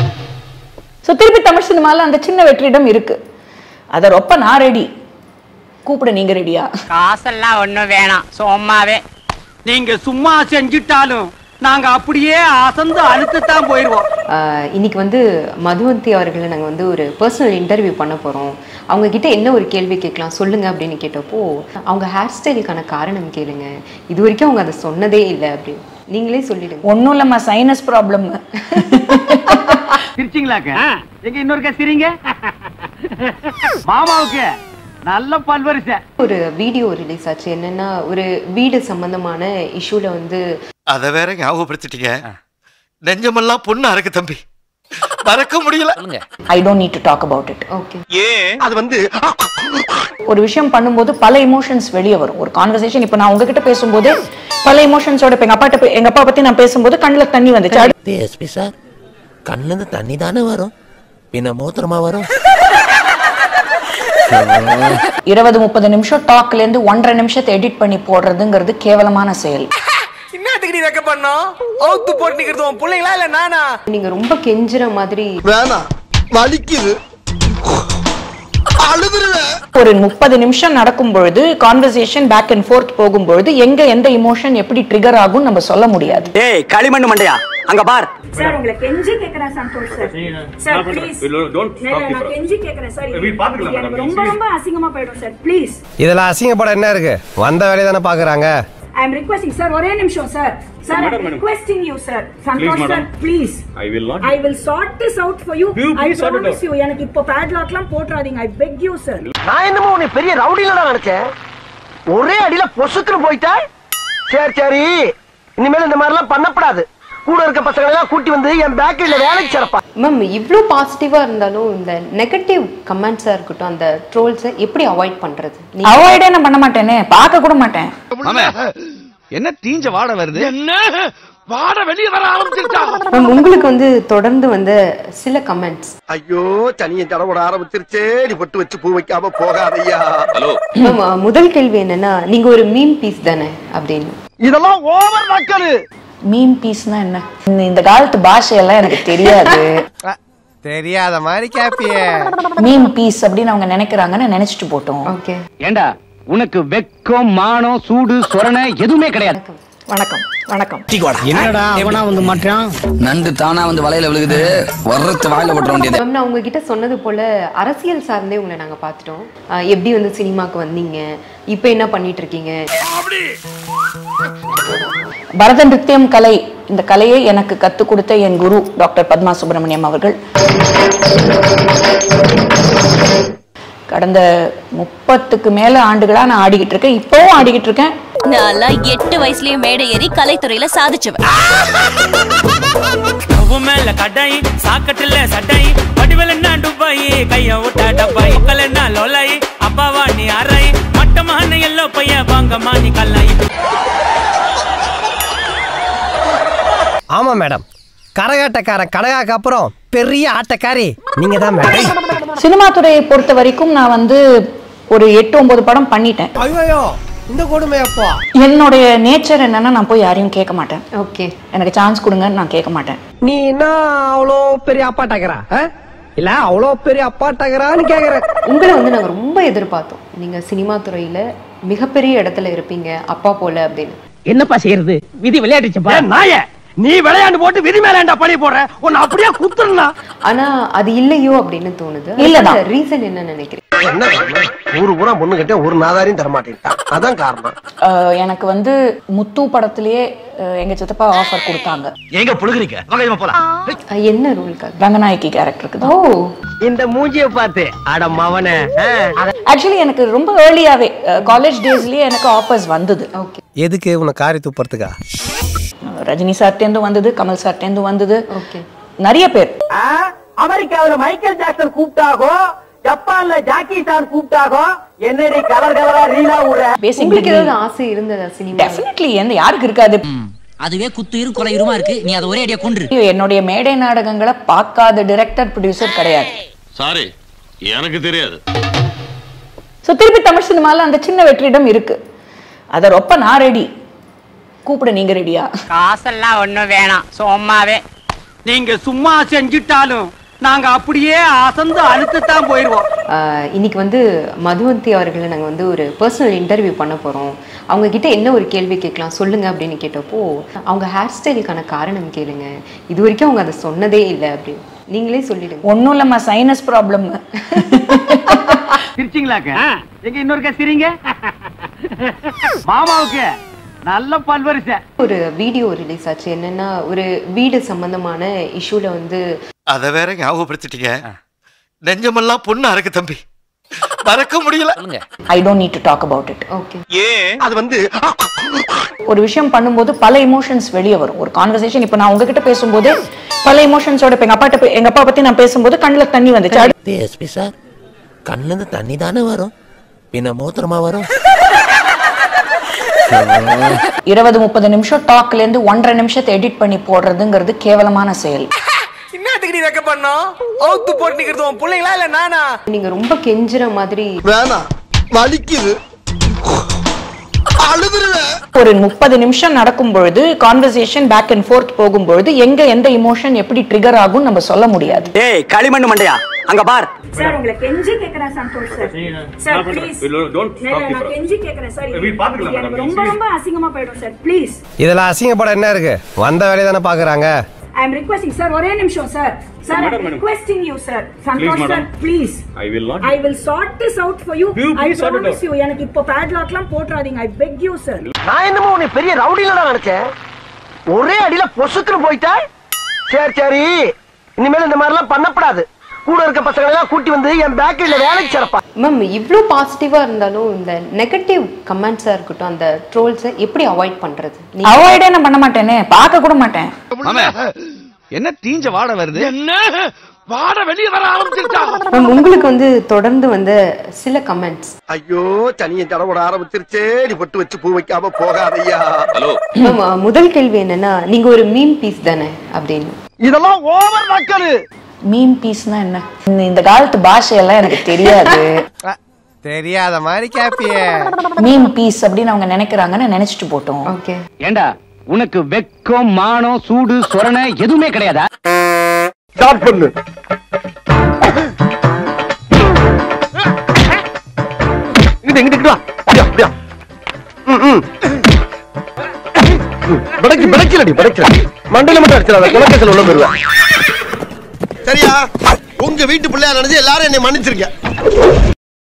ஸோ திருப்பி தமிழ் சினிமால அந்த சின்ன வெற்றிடம் இருக்கு அதை ரொம்ப நான் ரெடி கூப்பிட நீங்க ரெடியா காசெல்லாம் ஒண்ணும் வேணாம் சும்மாவே நீங்க சும்மா செஞ்சுட்டாலும் நாங்க அப்படியே அசந்து அழுத்துத்தான் போயிருவோம் ஆஹ் இன்னைக்கு வந்து மதுவந்தி அவர்களை நாங்கள் வந்து ஒரு பர்சனல் இன்டர்வியூ பண்ண போகிறோம் அவங்க கிட்ட என்ன ஒரு கேள்வி கேட்கலாம் சொல்லுங்க அப்படின்னு கேட்டப்போ அவங்க ஹேர் ஸ்டைலுக்கான காரணம் கேளுங்க இது வரைக்கும் அவங்க அதை சொன்னதே இல்லை அப்படின்னு நீங்களே சொல்லிடுங்க ஒன்றும் இல்லைம்மா சைனஸ் ப்ராப்ளம் சிரிச்சிங்களாக்க எங்க இன்னொருக்கா சிரிங்க மாமாவுக்கு நல்ல பல்வரிசை ஒரு வீடியோ ரிலீஸ் ஆச்சு என்னன்னா ஒரு வீடு சம்பந்தமான இஷ்யூல வந்து அத வேற ஞாபகப்படுத்திட்டீங்க நெஞ்சமெல்லாம் பொண்ணு அறக்கு தம்பி மறக்க முடியல I don't need to talk about it okay ஏன் அது வந்து ஒரு விஷயம் பண்ணும்போது பல எமோஷன்ஸ் வெளியே வரும் ஒரு கான்வர்சேஷன் இப்போ நான் உங்ககிட்ட பேசும்போது பல எமோஷன்ஸோட இப்போ எங்க அப்பாட்ட பே- எங்க அப்பா பத்தி நான் பேசும்போது கண்ணுல தண்ணி வந்துச்சு அடுத்து எஸ்பி சார் கண்ணுல இருந்து தண்ணி தானே வரும் பின்ன மூத்திரமா வரும் இருபது முப்பது நிமிஷம் டாக்ல இருந்து ஒன்றரை நிமிஷத்தை எடிட் பண்ணி போடுறதுங்கிறது கேவலமான செயல் என்னத்துக்கு நீ வைக்க பண்ணோம் அவுத்து போட்டு நிக்கிறது உன் பிள்ளைங்களா இல்ல நானா நீங்க ரொம்ப கெஞ்சுற மாதிரி வேணாம் வலிக்குது அழுதுருவேன் ஒரு முப்பது நிமிஷம் நடக்கும் பொழுது கான்வர்சேஷன் பேக் அண்ட் ஃபோர்த் போகும் பொழுது எங்க எந்த இமோஷன் எப்படி ட்ரிகர் ஆகும் நம்ம சொல்ல முடியாது ஏய் களிமண் மண்டையா அங்க பார் சார் உங்களை கெஞ்சி கேக்குறேன் சந்தோஷ் சார் சார் ப்ளீஸ் நான் கெஞ்சி கேக்குறேன் சார் இது எனக்கு ரொம்ப ரொம்ப அசிங்கமா போயிடும் சார் ப்ளீஸ் இதுல அசிங்கப்பட என்ன இருக்கு வந்த வேலையை தானே பாக்குறாங்க ஐ அம் ரிக்வெஸ்டிங் சார் ஒரே நிமிஷம் sir sir I am requesting you sir Santhosh sir please I will not. I will sort this out for you You I please sort it promise out. You எனக்கு இப்போ பேட்லாக்லாம் போட்றாதீங்க ஐ பெக் யூ சார் நான் என்னமோ உன்னை பெரிய ரவுடில தான் நினைச்சேன் ஒரே அடியில பொசுக்குன்னு போயிட்டா சரி சரி இனிமேல் இந்த மாதிரி எல்லாம் பண்ணப்படாது கூட இருக்க பசங்களை எல்லாம் கூட்டி வந்து என் பேக்கரியில வேலைக்கு சேர்ப்பா மேம் இவ்வளோ பாசிட்டிவா இருந்தாலும் இந்த நெகட்டிவ் கமெண்ட்ஸா இருக்கட்டும் அந்த ட்ரோல்ஸை எப்படி அவாய்ட் பண்றது நீங்க- அவாய்டே நான் பண்ண மாட்டேனே பார்க்க கூட மாட்டேன் என்ன தீஞ்ச வாட வருது என்ன வாட வெளிய வர ஆரம்பிச்சிருச்சா மேம் உங்களுக்கு வந்து தொடர்ந்து வந்த சில கமெண்ட்ஸ் ஐயோ சனியை தடவோட ஆரம்பிச்சிருச்சே நீ பொட்டு வச்சு பூ வைக்காம போகாதையா ஹலோ மேம் அஹ், முதல் கேள்வி என்னன்னா நீங்க ஒரு மீம் பீஸ் தானே அப்படின்னு இதெல்லாம் ஓவர் நக்கலு மீம் பீஸ்னா என்ன இந்த- இந்த காலத்து பாஷையெல்லாம் எனக்கு தெரியாது தெரியாத மாதிரி கேப்பியே மீம் பீஸ் அப்படின்னு அவங்க நினைக்கிறாங்கன்னு நினைச்சிட்டு போட்டோம் ஓகே ஏண்டா உனக்கு வெக்கம் மானம் சூடு சொரணை எதுவுமே கிடையாது வணக்கம் வணக்கம் என்னடா அவனா வந்து மாட்டான் நண்டு தானா வந்து வலையில விழுகுது வர்றது வாயில போட்டுற வேண்டியது மேம் நான் உங்ககிட்ட சொன்னது போல அரசியல் சார்ந்தே உங்களை நாங்க பார்த்துட்டோம் அஹ், எப்படி வந்து சினிமாக்கு வந்தீங்க இப்போ என்ன பண்ணிட்டு இருக்கீங்க பரத நிருத்தியம் கலை இந்த கலையை எனக்கு கத்துக் கொடுத்த என் குரு டாக்டர் பத்மா சுப்பிரமணியம் அவர்கள் கடந்த முப்பத்துக்கு மேல ஆண்டுகளா நான் ஆடிக்கிட்டு இருக்கேன் இப்பவும் ஆடிக்கிட்டு இருக்கேன் நான்லாம் எட்டு வயசுலயே மேடை ஏறி கலைத்துறையில சாதிச்சவன் ஸ்டவ் மேல கடை சாக்கட்டுல சட்டை வடிவல் என்ன டுபாய் கைய விட்டா டப்பாய் மக்கள் என்ன லோலாய் அப்பாவா நீ அரை மட்டமான எல்லோ பைய வாங்கம்மா நீ கல்லாய் ஆமா மேடம் கரகாட்டக்காரன் கடகாக்கு அப்புறம் பெரிய ஆட்டக்காரி நீங்க தான் மேடம் சினிமா துறையை பொறுத்த வரைக்கும் நான் வந்து ஒரு எட்டு ஒன்பது படம் பண்ணிட்டேன் ஐயோ இந்த கொடுமை அப்பா என்னுடைய நேச்சர் என்னன்னா நான் போய் யாரையும் கேட்க மாட்டேன் ஓகே எனக்கு சான்ஸ் கொடுங்கன்னு நான் கேட்க மாட்டேன் நீ என்ன அவ்வளோ பெரிய அப்பாட்டாக்கிறா இல்ல அவ்வளோ பெரிய அப்பாட்டாக்கிறான்னு கேக்குற உங்களை வந்து நாங்க ரொம்ப எதிர்பார்த்தோம் நீங்க சினிமா துறையில மிகப்பெரிய இடத்துல இருப்பீங்க அப்பா போல அப்படின்னு என்னப்பா செய்யறது விதி விளையாடுச்சுப்பா நாய நீ விளையாண்டு போட்டு விதி மேலாண்டா பழி போடுற உன்னை அப்படியே குத்துறா ஆனா அது இல்லையோ அப்படின்னு தோணுது இல்லதான். ரீசன் என்ன நினைக்கிறீங்க என்ன காரணம்? ஊரு பூரா பொண்ணு கிட்ட ஒரு நாதாரியும் தர மாட்டேன்ட்டான் அதான் காரணம் அஹ், எனக்கு வந்து முத்து படத்திலேயே அஹ், எங்க சித்தப்பா ஆஃபர் கொடுத்தாங்க எங்க புழுகுறீங்க வாங்க போலாம் அஹ், என்ன ரூல்க்காக ரங்கநாயகி கேரக்டருக்கு ஓ இந்த மூஞ்சிய பார்த்து அட மவனே ஆக்சுவலி எனக்கு ரொம்ப ஏர்லியாவே காலேஜ் டேஸ்லயே எனக்கு ஆஃபர்ஸ் வந்தது ஓகே எதுக்கு உன்னை காரி துப்புறதுக்கா ரஜினி சார்ட்டேந்து வந்தது கமல் சார்ட்டேந்து வந்தது ஓகே நிறைய பேர் அமெரிக்காவுல மைக்கேல் ஜாக்சன் கூப்பிட்டாகோ ஜப்பான்ல ஜாக்கி சான் கூப்பிட்டாகோ என்னடி கலர் கலரா ரீலா விடுற உங்களுக்கு ஏதாவது ஆசை இருந்ததா சினிமா டெஃபினெட்லி எந்த யாருக்கு இருக்காது அதுவே குத்து கொலை இருமா இருக்கு நீ அதை ஒரே அடியா கொன்று என்னுடைய மேடை நாடகங்களை பார்க்காத டைரக்டர் ப்ரொடியூசர் கிடையாது சாரி எனக்கு தெரியாது ஸோ திருப்பி தமிழ் சினிமால அந்த சின்ன வெற்றிடம் இருக்கு அதை ரொம்ப நான் ரெடி கூப்பிட நீங்க ரெடியா காசெல்லாம் ஒண்ணும் வேணாம் சும்மாவே நீங்க சும்மா செஞ்சுட்டாலும் நாங்க அப்படியே அசந்து அழுத்துத்தான் போயிருவோம் ஆஹ் இன்னைக்கு வந்து மதுவந்தி அவர்களை நாங்கள் வந்து ஒரு பர்சனல் இன்டர்வியூ பண்ண போகிறோம் அவங்க கிட்ட என்ன ஒரு கேள்வி கேட்கலாம் சொல்லுங்க அப்படின்னு கேட்டப்போ அவங்க ஹேர் ஸ்டைலுக்கான காரணம் கேளுங்க இது வரைக்கும் அவங்க அதை சொன்னதே இல்லை அப்படின்னு நீங்களே சொல்லிடுங்க ஒன்றும் இல்லைம்மா சைனஸ் ப்ராப்ளம் சிரிச்சிங்களாக்க எங்க இன்னொருக்கா சிரிங்க மாமாவுக்கு நல்ல பல்வரிசை ஒரு வீடியோ ரிலீஸ் ஆச்சு என்னன்னா ஒரு வீடு சம்பந்தமான இஷ்யூல வந்து அத வேற ஞாபகப்படுத்திட்டீங்க நெஞ்சமெல்லாம் பொண்ணு அறக்கு தம்பி மறக்க முடியல I don't need to talk about it okay ஏன் அது வந்து ஒரு விஷயம் பண்ணும்போது பல எமோஷன்ஸ் வெளியே வரும் ஒரு கான்வர்சேஷன் இப்போ நான் உங்ககிட்ட பேசும்போது பல எமோஷன்ஸோட இப்போ எங்க அப்பாட்ட பே- எங்க அப்பா பத்தி நான் பேசும்போது கண்ணுல தண்ணி வந்துச்சு அடுத்து எஸ்பி சார் கண்ணுல இருந்து தண்ணி தானே வரும் பின்ன மூத்திரமா வரும் இருபது முப்பது நிமிஷம் டாக்ல இருந்து ஒன்றரை நிமிஷத்தை எடிட் பண்ணி போடுறதுங்கிறது கேவலமான செயல் என்னத்துக்கு நீ வைக்க பண்ணோம் அவுத்து போட்டு நிக்கிறது உன் பிள்ளைங்களா இல்ல நானா நீங்க ரொம்ப கெஞ்சுற மாதிரி வேணாம் வலிக்குது அழுதுருவேன் ஒரு முப்பது நிமிஷம் நடக்கும் பொழுது கான்வர்சேஷன் பேக் அண்ட் ஃபோர்த் போகும் பொழுது எங்க எந்த இமோஷன் எப்படி ட்ரிகர் ஆகும் நம்ம சொல்ல முடியாது ஏய் களிமண் மண்டையா அங்க பார் சார் உங்களை கெஞ்சி கேக்குறேன் சந்தோஷ் சார் சார் ப்ளீஸ் நான் கெஞ்சி கேக்குறேன் சார் இது எனக்கு ரொம்ப ரொம்ப அசிங்கமா போயிடும் சார் ப்ளீஸ் இதுல அசிங்கப்பட என்ன இருக்கு வந்த வேலையை தானே பாக்குறாங்க ஐ அம் ரிக்வெஸ்டிங் சார் ஒரே நிமிஷம் sir sir I am requesting you sir Santhosh sir please I will not I will sort this out for you You I please sort it promise out. You எனக்கு இப்போ பேட்லாக்லாம் போட்றாதீங்க ஐ பெக் யூ சார் நான் என்னமோ உன்னை பெரிய ரவுடில தான் நினைச்சேன் ஒரே அடியில பொசுக்குன்னு போயிட்டா சரி சரி இனிமேல் இந்த மாதிரிலாம் பண்ணப்படாது கூட இருக்க பசங்களை எல்லாம் கூட்டி வந்து என் பேக்கரியில வேலைக்கு சேர்ப்பா மேம் இவ்வளோ பாசிட்டிவா இருந்தாலும் இந்த நெகட்டிவ் கமெண்ட்ஸா இருக்கட்டும் அந்த ட்ரோல்ஸை எப்படி அவாய்ட் பண்றது நீங்க- அவாய்டே நான் பண்ண மாட்டேனே பார்க்க கூட மாட்டேன் என்ன தீஞ்ச வாட வருது என்ன வாட வெளிய வர ஆரம்பிச்சிருச்சா மேம் உங்களுக்கு வந்து தொடர்ந்து வந்த சில கமெண்ட்ஸ் ஐயோ சனியை தடவோட ஆரம்பிச்சிருச்சே நீ பொட்டு வச்சு பூ வைக்காம போகாதையா ஹலோ மேம் அஹ், முதல் கேள்வி என்னன்னா நீங்க ஒரு மீம் பீஸ் தானே அப்படின்னு இதெல்லாம் ஓவர் நக்கலு மீம் பீஸ்னா என்ன இந்த- இந்த காலத்து பாஷையெல்லாம் எனக்கு தெரியாது தெரியாத மாதிரி கேப்பியே மீம் பீஸ் அப்படின்னு அவங்க நினைக்கிறாங்கன்னு நினைச்சிட்டு போட்டோம் ஓகே ஏண்டா உனக்கு வெக்கம் மானம் சூடு சொரணை எதுவுமே கிடையாதா ஸ்டார்ட் பண்ணு இங்கிட்டு இங்கிட்டு வா அப்படியா அப்படியா ம், ம். பிடைக்கு பிடைக்கலடி பிடைக்கல மண்டையில மட்டும் அடிச்சிடாத குலக்கத்தில் உள்ள போயிருவேன் சரியா உங்க வீட்டு பிள்ளையா நினைச்சு எல்லாரும் என்னை மன்னிச்சிருக்க